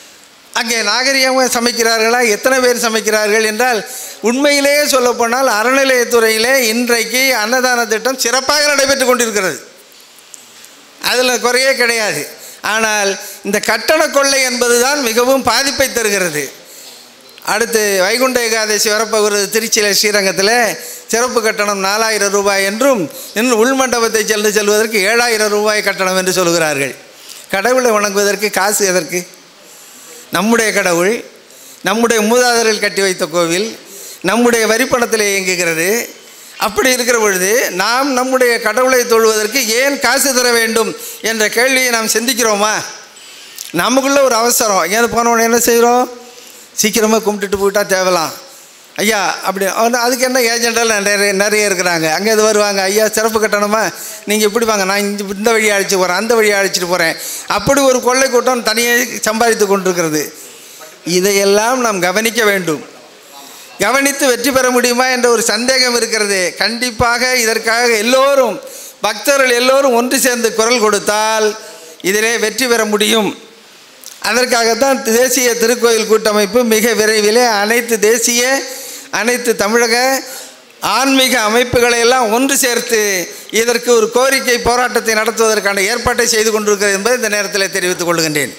S15: அங்கே நாகரிகமாக சமைக்கிறார்களா எத்தனை பேர் சமைக்கிறார்கள் என்றால் உண்மையிலேயே சொல்லப்போனால் அறநிலையத்துறையிலே இன்றைக்கு அன்னதான திட்டம் சிறப்பாக நடைபெற்று கொண்டிருக்கிறது அதில் குறையே கிடையாது ஆனால் இந்த கட்டண கொள்ளை என்பதுதான் மிகவும் பாதிப்பை தருகிறது அடுத்து வைகுண்ட ஏகாதசி வரப்போகிறது திருச்சியில் ஸ்ரீரங்கத்தில் சிறப்பு கட்டணம் நாலாயிரம் ரூபாய் என்றும் இன்னும் உள்மண்டபத்தை சென்று செல்வதற்கு ஏழாயிரம் ரூபாய் கட்டணம் என்று சொல்கிறார்கள் கடவுளை வணங்குவதற்கு காசு எதற்கு நம்முடைய கடவுள் நம்முடைய மூதாதையர்கள் கட்டி வைத்த கோவில் நம்முடைய வரிப்பணத்தில் இயங்குகிறது அப்படி இருக்கிற பொழுது நாம் நம்முடைய கடவுளை தொழுவதற்கு ஏன் காசு தர வேண்டும் என்ற கேள்வியை நாம் சிந்திக்கிறோமா நமக்குள்ள ஒரு அவசரம் எங்கேயாவது போனவொடனே என்ன செய்கிறோம் சீக்கிரமாக கும்பிட்டுட்டு போயிட்டா தேவலாம் ஐயா அப்படி அவன் அதுக்கு என்ன ஏஜெண்டெல்லாம் நிறைய நிறைய இருக்கிறாங்க அங்கே இது வருவாங்க ஐயா சிறப்பு கட்டணமா நீங்கள் இப்படி வாங்க நான் இந்த இந்த வழியை அழைச்சி போகிறேன் அந்த வழியை அழைச்சிட்டு போகிறேன் அப்படி ஒரு கொள்ளை கூட்டம் தனியாக சம்பாதித்து கொண்டிருக்கிறது இதையெல்லாம் நாம் கவனிக்க வேண்டும் கவனித்து வெற்றி பெற முடியுமா என்ற ஒரு சந்தேகம் இருக்கிறது கண்டிப்பாக இதற்காக எல்லோரும் பக்தர்கள் எல்லோரும் ஒன்று சேர்ந்து குரல் கொடுத்தால் இதிலே வெற்றி பெற முடியும் அதற்காகத்தான் தேசிய திருக்கோயில் கூட்டமைப்பு மிக விரைவிலே அனைத்து தேசிய அனைத்து தமிழக ஆன்மீக அமைப்புகளை எல்லாம் ஒன்று சேர்த்து இதற்கு ஒரு கோரிக்கை போராட்டத்தை நடத்துவதற்கான ஏற்பாட்டை செய்து கொண்டிருக்கிறது என்பதை இந்த நேரத்தில் தெரிவித்துக் கொள்கின்றேன்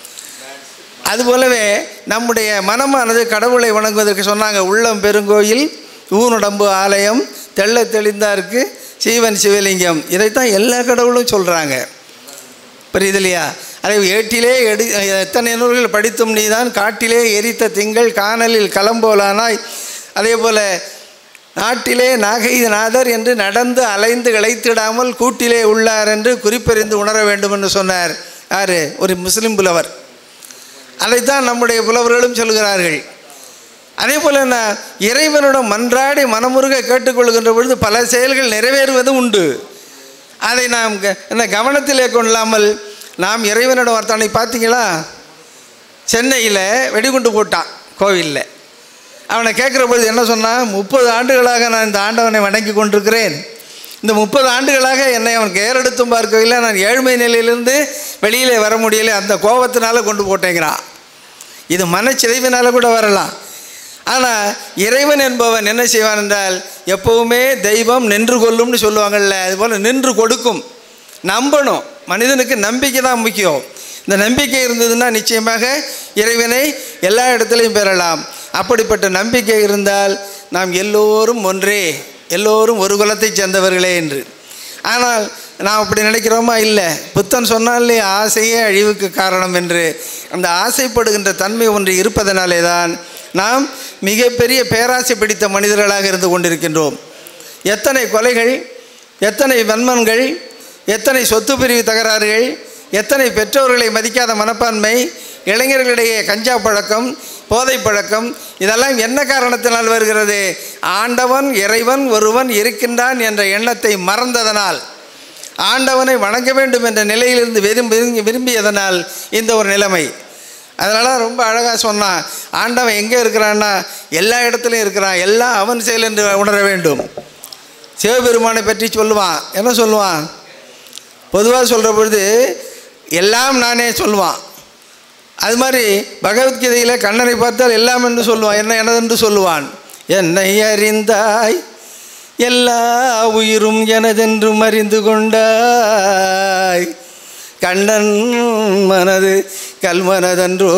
S15: அதுபோலவே நம்முடைய மனமானது கடவுளை வணங்குவதற்கு சொன்னாங்க உள்ளம் பெருங்கோயில் ஊனுடம்பு ஆலயம் தெள்ள தெளிந்தாருக்கு சீவன் சிவலிங்கம் இதைத்தான் எல்லா கடவுளும் சொல்கிறாங்க புரியுது இல்லையா அதை ஏட்டிலே எடு எத்தனை நூல்கள் படித்தும் நீதான் காட்டிலே எரித்த திங்கள் காணலில் களம்போலானாய் அதே போல் நாட்டிலே நாகைநாதர் என்று நடந்து அலைந்து இழைத்திடாமல் கூட்டிலே உள்ளார் என்று குறிப்பறிந்து உணர வேண்டும் என்று சொன்னார் யார் ஒரு முஸ்லிம் புலவர் அதைத்தான் நம்முடைய புலவர்களும் சொல்கிறார்கள் அதே போல் என்ன இறைவனிடம் மன்றாடி மனமுருக கேட்டுக்கொள்கின்ற பொழுது பல செயல்கள் நிறைவேறுவதும் உண்டு அதை நாம் க- என்ன கவனத்திலே கொள்ளாமல் நாம் இறைவனிடம் ஒருத்தனை பார்த்தீங்களா சென்னையில் வெடிகுண்டு போட்டான் கோவிலில் அவனை கேட்குற பொழுது என்ன சொன்னான் முப்பது ஆண்டுகளாக நான் இந்த ஆண்டவனை வணங்கி கொண்டிருக்கிறேன் இந்த முப்பது ஆண்டுகளாக என்னை அவன் கேரெடுத்தும் பார்க்கவில்லை நான் ஏழ்மை நிலையிலிருந்து வெளியிலே வர முடியலை அந்த கோபத்தினால கொண்டு போட்டேங்கிறான் இது மனச்சிதைவினால கூட வரலாம் ஆனால் இறைவன் என்பவன் என்ன செய்வான் என்றால் எப்பவுமே தெய்வம் நின்று கொள்ளும்னு சொல்லுவாங்கள்ல அதுபோல் நின்று கொடுக்கும் நம்பணும் மனிதனுக்கு நம்பிக்கை தான் முக்கியம் இந்த நம்பிக்கை இருந்ததுன்னா நிச்சயமாக இறைவனை எல்லா இடத்துலையும் பெறலாம் அப்படிப்பட்ட நம்பிக்கை இருந்தால் நாம் எல்லோரும் ஒன்றே எல்லோரும் ஒரு குலத்தைச் சேர்ந்தவர்களே என்று ஆனால் நாம் அப்படி நினைக்கிறோமா இல்லை புத்தன் சொன்னாலே ஆசையே அழிவுக்கு காரணம் என்று அந்த ஆசைப்படுகின்ற தன்மை ஒன்று இருப்பதனாலே தான் நாம் மிகப்பெரிய பேராசை பிடித்த மனிதர்களாக இருந்து கொண்டிருக்கின்றோம் எத்தனை கொலைகள் எத்தனை வன்மன்கள் எத்தனை சொத்து பிரிவு தகராறுகள் எத்தனை பெற்றோர்களை மதிக்காத மனப்பான்மை இளைஞர்களிடையே கஞ்சா பழக்கம் போதை பழக்கம் இதெல்லாம் என்ன காரணத்தினால் வருகிறது ஆண்டவன் இறைவன் ஒருவன் இருக்கின்றான் என்ற எண்ணத்தை மறந்ததனால் ஆண்டவனை வணங்க வேண்டும் என்ற நிலையிலிருந்து விரும்பி விரும்பியதனால் இந்த ஒரு நிலைமை அதனால ரொம்ப அழகாக சொன்னான் ஆண்டவன் எங்கே இருக்கிறான்னா எல்லா இடத்துலையும் இருக்கிறான் எல்லாம் அவன் செயல் என்று உணர வேண்டும் சிவபெருமானை பற்றி சொல்லுவான் என்ன சொல்லுவான் பொதுவாக சொல்கிற பொழுது எல்லாம் நானே சொல்லுவான் அது மாதிரி பகவத்கீதையில் கண்ணனை பார்த்தால் எல்லாம் என்று சொல்லுவான் என்ன எனதென்று சொல்லுவான் என்னை அறிந்தாய் எல்லா உயிரும் எனதென்றும் அறிந்து கொண்டாய் கண்ணன் மனது கல்மனதன்றோ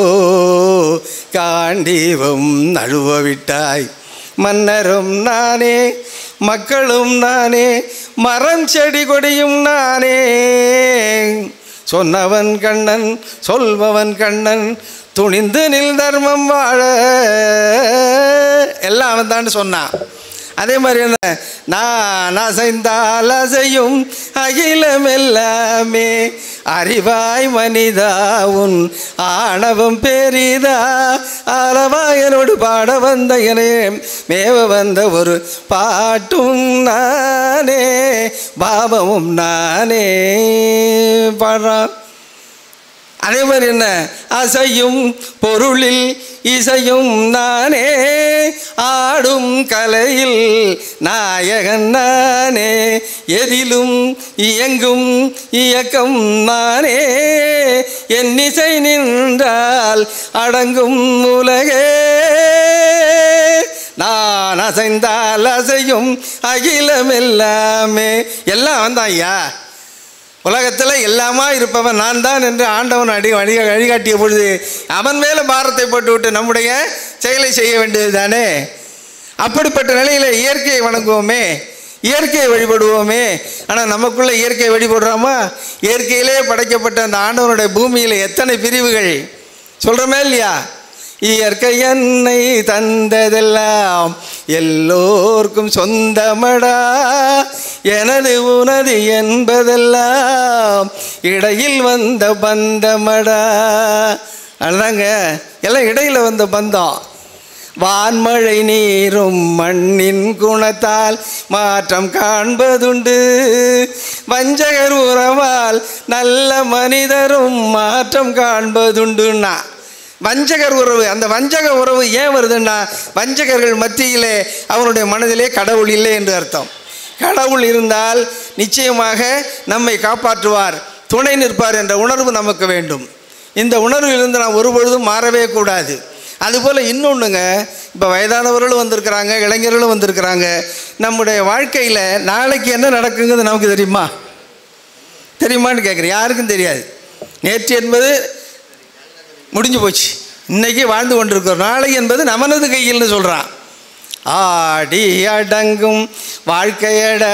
S15: காண்டீவம் நழுவ விட்டாய் மன்னரும் நானே மக்களும் நானே மரம் செடி கொடியும் நானே சொன்னவன் கண்ணன் சொல்பவன் கண்ணன் துணிந்து நில் தர்மம் வாழ எல்லாம் அவன் தான் சொன்னான் அதே மாதிரி என்ன நான் அசைந்தால் அசையும் அகிலம் எல்லாமே அறிவாய் மனிதா உன் ஆணவம் பெரிதா ஆலவாயனோடு பாட வந்த என மேவ வந்த ஒரு பாட்டும் நானே பாவமும் நானே பாடுறான் அதே மாதிரி என்ன அசையும் பொருளில் இசையும் நானே ஆடும் கலையில் நாயகன் நானே எதிலும் இயங்கும் இயக்கம் நானே என் இசை நின்றால் அடங்கும் உலகே நான் அசைந்தால் அசையும் அகிலம் எல்லாமே எல்லாம் வந்தான் ஐயா உலகத்தில் எல்லாமா இருப்பவன் நான் தான் என்று ஆண்டவன் அடி வழி வழிகாட்டிய பொழுது அவன் மேலே பாரத்தை போட்டுவிட்டு நம்முடைய செயலை செய்ய வேண்டியது தானே அப்படிப்பட்ட நிலையில் இயற்கையை வணங்குவோமே இயற்கையை வழிபடுவோமே ஆனால் நமக்குள்ள இயற்கையை வழிபடுறோமா இயற்கையிலே படைக்கப்பட்ட அந்த ஆண்டவனுடைய பூமியில் எத்தனை பிரிவுகள் சொல்கிறோமே இல்லையா இயற்கை என்னை தந்ததெல்லாம் எல்லோர்க்கும் சொந்தமடா எனது உனது என்பதெல்லாம் இடையில் வந்த பந்தமடா அதுதாங்க எல்லாம் இடையில் வந்த பந்தம் வான்மழை நீரும் மண்ணின் குணத்தால் மாற்றம் காண்பதுண்டு வஞ்சகர் உறவால் நல்ல மனிதரும் மாற்றம் காண்பதுண்டுன்னா வஞ்சகர் உறவு அந்த வஞ்சக உறவு ஏன் வருதுன்னா வஞ்சகர்கள் மத்தியிலே அவனுடைய மனதிலே கடவுள் இல்லை என்று அர்த்தம் கடவுள் இருந்தால் நிச்சயமாக நம்மை காப்பாற்றுவார் துணை நிற்பார் என்ற உணர்வு நமக்கு வேண்டும் இந்த உணர்விலிருந்து நாம் ஒருபொழுதும் மாறவே கூடாது அதுபோல் இன்னொன்றுங்க இப்போ வயதானவர்களும் வந்திருக்கிறாங்க இளைஞர்களும் வந்திருக்கிறாங்க நம்முடைய வாழ்க்கையில் நாளைக்கு என்ன நடக்குங்கிறது நமக்கு தெரியுமா தெரியுமான்னு கேட்குறேன் யாருக்கும் தெரியாது நேற்று என்பது முடிஞ்சு போச்சு இன்னைக்கு வாழ்ந்து கொண்டிருக்கிறோம் நாளை என்பது நமனது கையில்னு சொல்கிறான் ஆடி அடங்கும் வாழ்க்கையட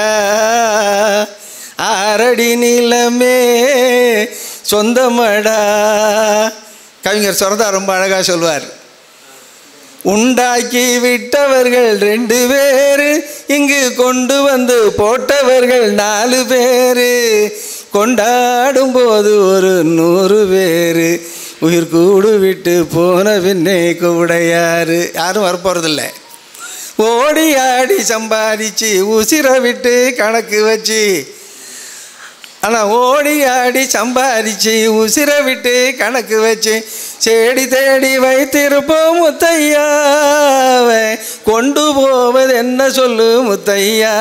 S15: ஆரடி நிலமே சொந்தமடா கவிஞர் சொரதா ரொம்ப அழகாக சொல்வார் உண்டாக்கி விட்டவர்கள் ரெண்டு பேரு இங்கு கொண்டு வந்து போட்டவர்கள் நாலு பேரு கொண்டாடும் போது ஒரு நூறு பேரு உயிர் கூடு விட்டு போன பின்னே கூடையாரு யாரும் வரப்போகிறதில்ல ஓடி ஆடி சம்பாதிச்சு உசிரை விட்டு கணக்கு வச்சு ஆனால் ஓடி ஆடி சம்பாதிச்சு உசிரை விட்டு கணக்கு வச்சு செடி தேடி வைத்திருப்போம் முத்தையாவை கொண்டு போவது என்ன சொல்லு முத்தையா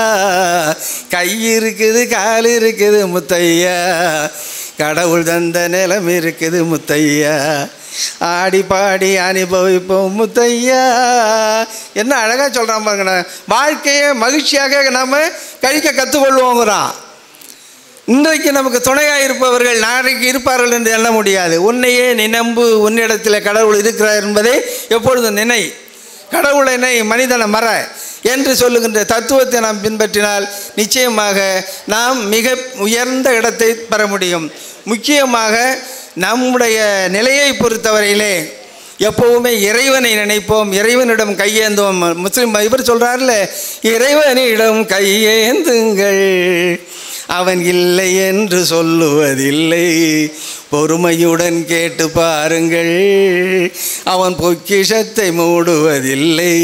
S15: கை இருக்குது கால் இருக்குது முத்தையா கடவுள் தந்த நிலம் இருக்குது முத்தையா ஆடி பாடி அனுபவிப்போம் முத்தையா என்ன அழகாக சொல்கிறான் பாருங்கண்ணா வாழ்க்கையை மகிழ்ச்சியாக நாம் கழிக்க கற்றுக்கொள்வோங்கிறான் இன்றைக்கு நமக்கு துணையாக இருப்பவர்கள் நாளைக்கு இருப்பார்கள் என்று எண்ண முடியாது உன்னையே நீ நம்பு உன்னிடத்தில் கடவுள் இருக்கிறார் என்பதை எப்பொழுதும் நினை கடவுளை நினை மனிதனை மற என்று சொல்லுகின்ற தத்துவத்தை நாம் பின்பற்றினால் நிச்சயமாக நாம் மிக உயர்ந்த இடத்தை பெற முடியும் முக்கியமாக நம்முடைய நிலையை பொறுத்தவரையிலே எப்போவுமே இறைவனை நினைப்போம் இறைவனிடம் கையேந்துவோம் முஸ்லீம் இவர் சொல்கிறார்ல இறைவனிடம் கையேந்துங்கள் அவன் இல்லை என்று சொல்லுவதில்லை பொறுமையுடன் கேட்டு பாருங்கள் அவன் பொக்கிஷத்தை மூடுவதில்லை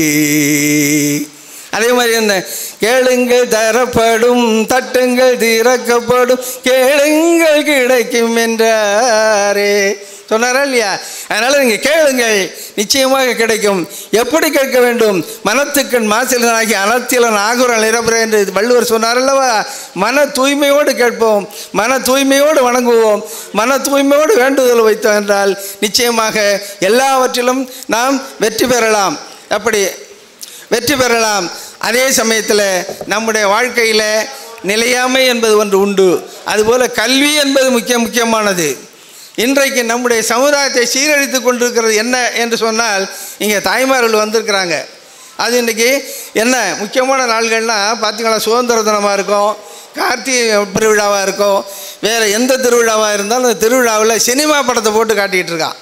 S15: அதே மாதிரி என்ன கேளுங்கள் தரப்படும் தட்டுங்கள் திறக்கப்படும் கேளுங்கள் கிடைக்கும் என்றாரே சொன்னாரா இல்லையா அதனால் நீங்கள் கேளுங்கள் நிச்சயமாக கிடைக்கும் எப்படி கேட்க வேண்டும் மனத்துக்கண் மாசிலனாகி அனத்திலன் ஆகுரன் நிரப்புற என்று வள்ளுவர் சொன்னார் அல்லவா மன தூய்மையோடு கேட்போம் மன தூய்மையோடு வணங்குவோம் மன தூய்மையோடு வேண்டுதல் வைத்தோம் என்றால் நிச்சயமாக எல்லாவற்றிலும் நாம் வெற்றி பெறலாம் அப்படி வெற்றி பெறலாம் அதே சமயத்தில் நம்முடைய வாழ்க்கையில் நிலையாமை என்பது ஒன்று உண்டு அதுபோல் கல்வி என்பது முக்கிய முக்கியமானது இன்றைக்கு நம்முடைய சமுதாயத்தை சீரழித்து கொண்டிருக்கிறது என்ன என்று சொன்னால் இங்கே தாய்மார்கள் வந்திருக்கிறாங்க அது இன்றைக்கி என்ன முக்கியமான நாள்கள்னால் பார்த்தீங்களா சுதந்திர தினமாக இருக்கும் கார்த்திகை திருவிழாவாக இருக்கும் வேறு எந்த திருவிழாவாக இருந்தாலும் அந்த திருவிழாவில் சினிமா படத்தை போட்டு காட்டிகிட்டு இருக்கான்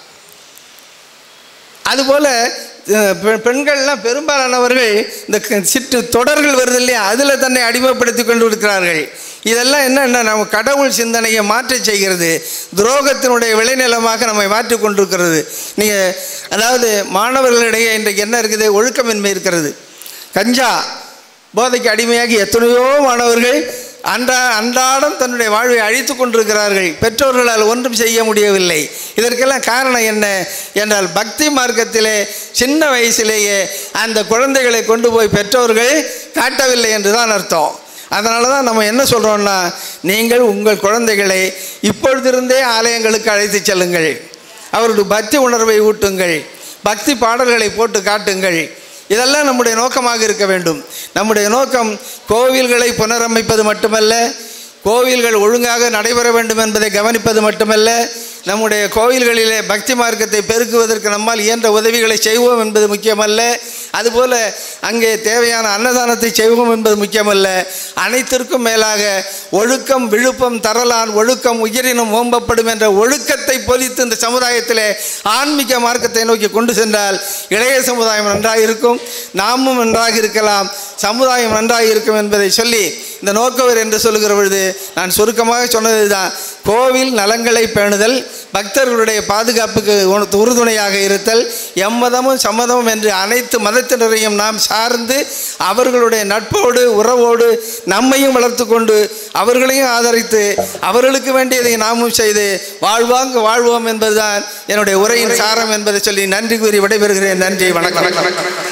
S15: அதுபோல் அஹ், பெ- பெண்கள்லாம் பெரும்பாலானவர்கள் இந்த க- சிட்டு தொடர்கள் வருது இல்லையா அதில் தன்னை அடிமைப்படுத்தி கொண்டு இருக்கிறார்கள் இதெல்லாம் என்னென்ன நம்ம கடவுள் சிந்தனையை மாற்றச் செய்கிறது துரோகத்தினுடைய விளைநிலமாக நம்மை மாற்றிக் கொண்டிருக்கிறது நீங்கள் அதாவது மாணவர்களிடையே இன்றைக்கு என்ன இருக்குது ஒழுக்கமின்மை இருக்கிறது கஞ்சா போதைக்கு அடிமையாகி எத்தனையோ மாணவர்கள் அன்றா அன்றாடம் தன்னுடைய வாழ்வை அழித்து கொண்டிருக்கிறார்கள் பெற்றோர்களால் ஒன்றும் செய்ய முடியவில்லை இதற்கெல்லாம் காரணம் என்ன என்றால் பக்தி மார்க்கத்திலே சின்ன வயசிலேயே அந்த குழந்தைகளை கொண்டு போய் பெற்றோர்கள் காட்டவில்லை என்று தான் அர்த்தம் அதனால தான் நம்ம என்ன சொல்கிறோம்னா நீங்கள் உங்கள் குழந்தைகளை இப்பொழுதிருந்தே ஆலயங்களுக்கு அழைத்து செல்லுங்கள் அவருடைய பக்தி உணர்வை ஊட்டுங்கள் பக்தி பாடல்களை போட்டு காட்டுங்கள் இதெல்லாம் நம்முடைய நோக்கமாக இருக்க வேண்டும் நம்முடைய நோக்கம் கோவில்களை புனரமைப்பது மட்டுமல்ல கோவில்கள் ஒழுங்காக நடைபெற வேண்டும் என்பதை கவனிப்பது மட்டுமல்ல நம்முடைய கோவில்களிலே பக்தி மார்க்கத்தை பெருக்குவதற்கு நம்மால் இயன்ற உதவிகளை செய்வோம் என்பது முக்கியமல்ல அதுபோல அங்கே தேவையான அன்னதானத்தை செய்வோம் என்பது முக்கியமல்ல அனைத்திற்கும் மேலாக ஒழுக்கம் விழுப்பம் தரலான் ஒழுக்கம் உயிரினும் ஓம்பப்படும் என்ற ஒழுக்கத்தை பொதித்து இந்த சமுதாயத்திலே ஆன்மீக மார்க்கத்தை நோக்கி கொண்டு சென்றால் இளைய சமுதாயம் நன்றாக இருக்கும் நாமும் நன்றாக இருக்கலாம் சமுதாயம் நன்றாக இருக்கும் என்பதை சொல்லி இந்த நோக்கவர் என்று சொல்லுகிற பொழுது நான் சுருக்கமாக சொன்னது தான் கோவில் நலங்களை பேணுதல் பக்தர்களுடைய பாதுகாப்புக்கு உண- உறுதுணையாக இருத்தல் எம்மதமும் சம்மதமும் என்று அனைத்து மதத்தினரையும் நாம் சார்ந்து அவர்களுடைய நட்போடு உறவோடு நம்மையும் வளர்த்து கொண்டு அவர்களையும் ஆதரித்து அவர்களுக்கு வேண்டியதை நாமும் செய்து வாழ்வாங்க வாழ்வோம் என்பதுதான் என்னுடைய உரையின் சாரம் என்பதை சொல்லி நன்றி கூறி விடைபெறுகிறேன் நன்றி வணக்கம்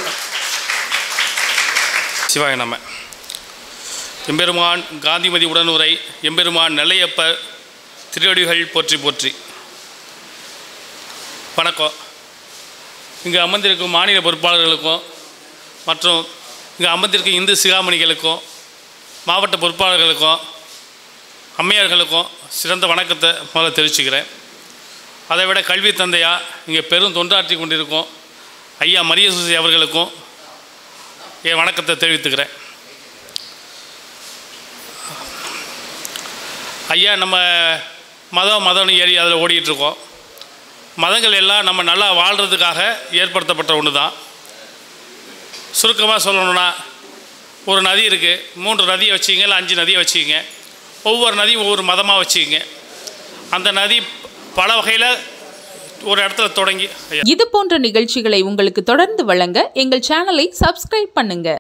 S16: சிவாய நம எம்பெருமான் காந்திமதி உடனுரை எம்பெருமான் நெல்லையப்பர் திருவடிகள் போற்றி போற்றி வணக்கம் இங்கே அமர்ந்திருக்கும் மாநில பொறுப்பாளர்களுக்கும் மற்றும் இங்கே அமர்ந்திருக்கும் இந்து சிகாமணிகளுக்கும் மாவட்ட பொறுப்பாளர்களுக்கும் அம்மையார்களுக்கும் சிறந்த வணக்கத்தை முதல்ல தெரிவிச்சுக்கிறேன் அதை விட கல்வி தந்தையா இங்கே பெரும் தொண்டாற்றி கொண்டிருக்கும் ஐயா மரியசூசி அவர்களுக்கும் என் வணக்கத்தை தெரிவித்துக்கிறேன் ஐயா நம்ம மதம் மதம்னு ஏறி அதில் ஓடிட்டுருக்கோம் மதங்கள் எல்லாம் நம்ம நல்லா வாழ்கிறதுக்காக ஏற்படுத்தப்பட்ட ஒன்று தான் சுருக்கமாக சொல்லணும்னா ஒரு நதி இருக்குது மூன்று நதியை வச்சுக்கிங்க இல்லை அஞ்சு நதியை வச்சுக்கிங்க ஒவ்வொரு நதியும் ஒவ்வொரு மதமாக வச்சுக்கிங்க அந்த நதி பல வகையில் ஒரு இடத்துல தொடங்கி ஐயா
S17: இது போன்ற நிகழ்ச்சிகளை உங்களுக்கு தொடர்ந்து வழங்க எங்கள் சேனலை சப்ஸ்கிரைப் பண்ணுங்க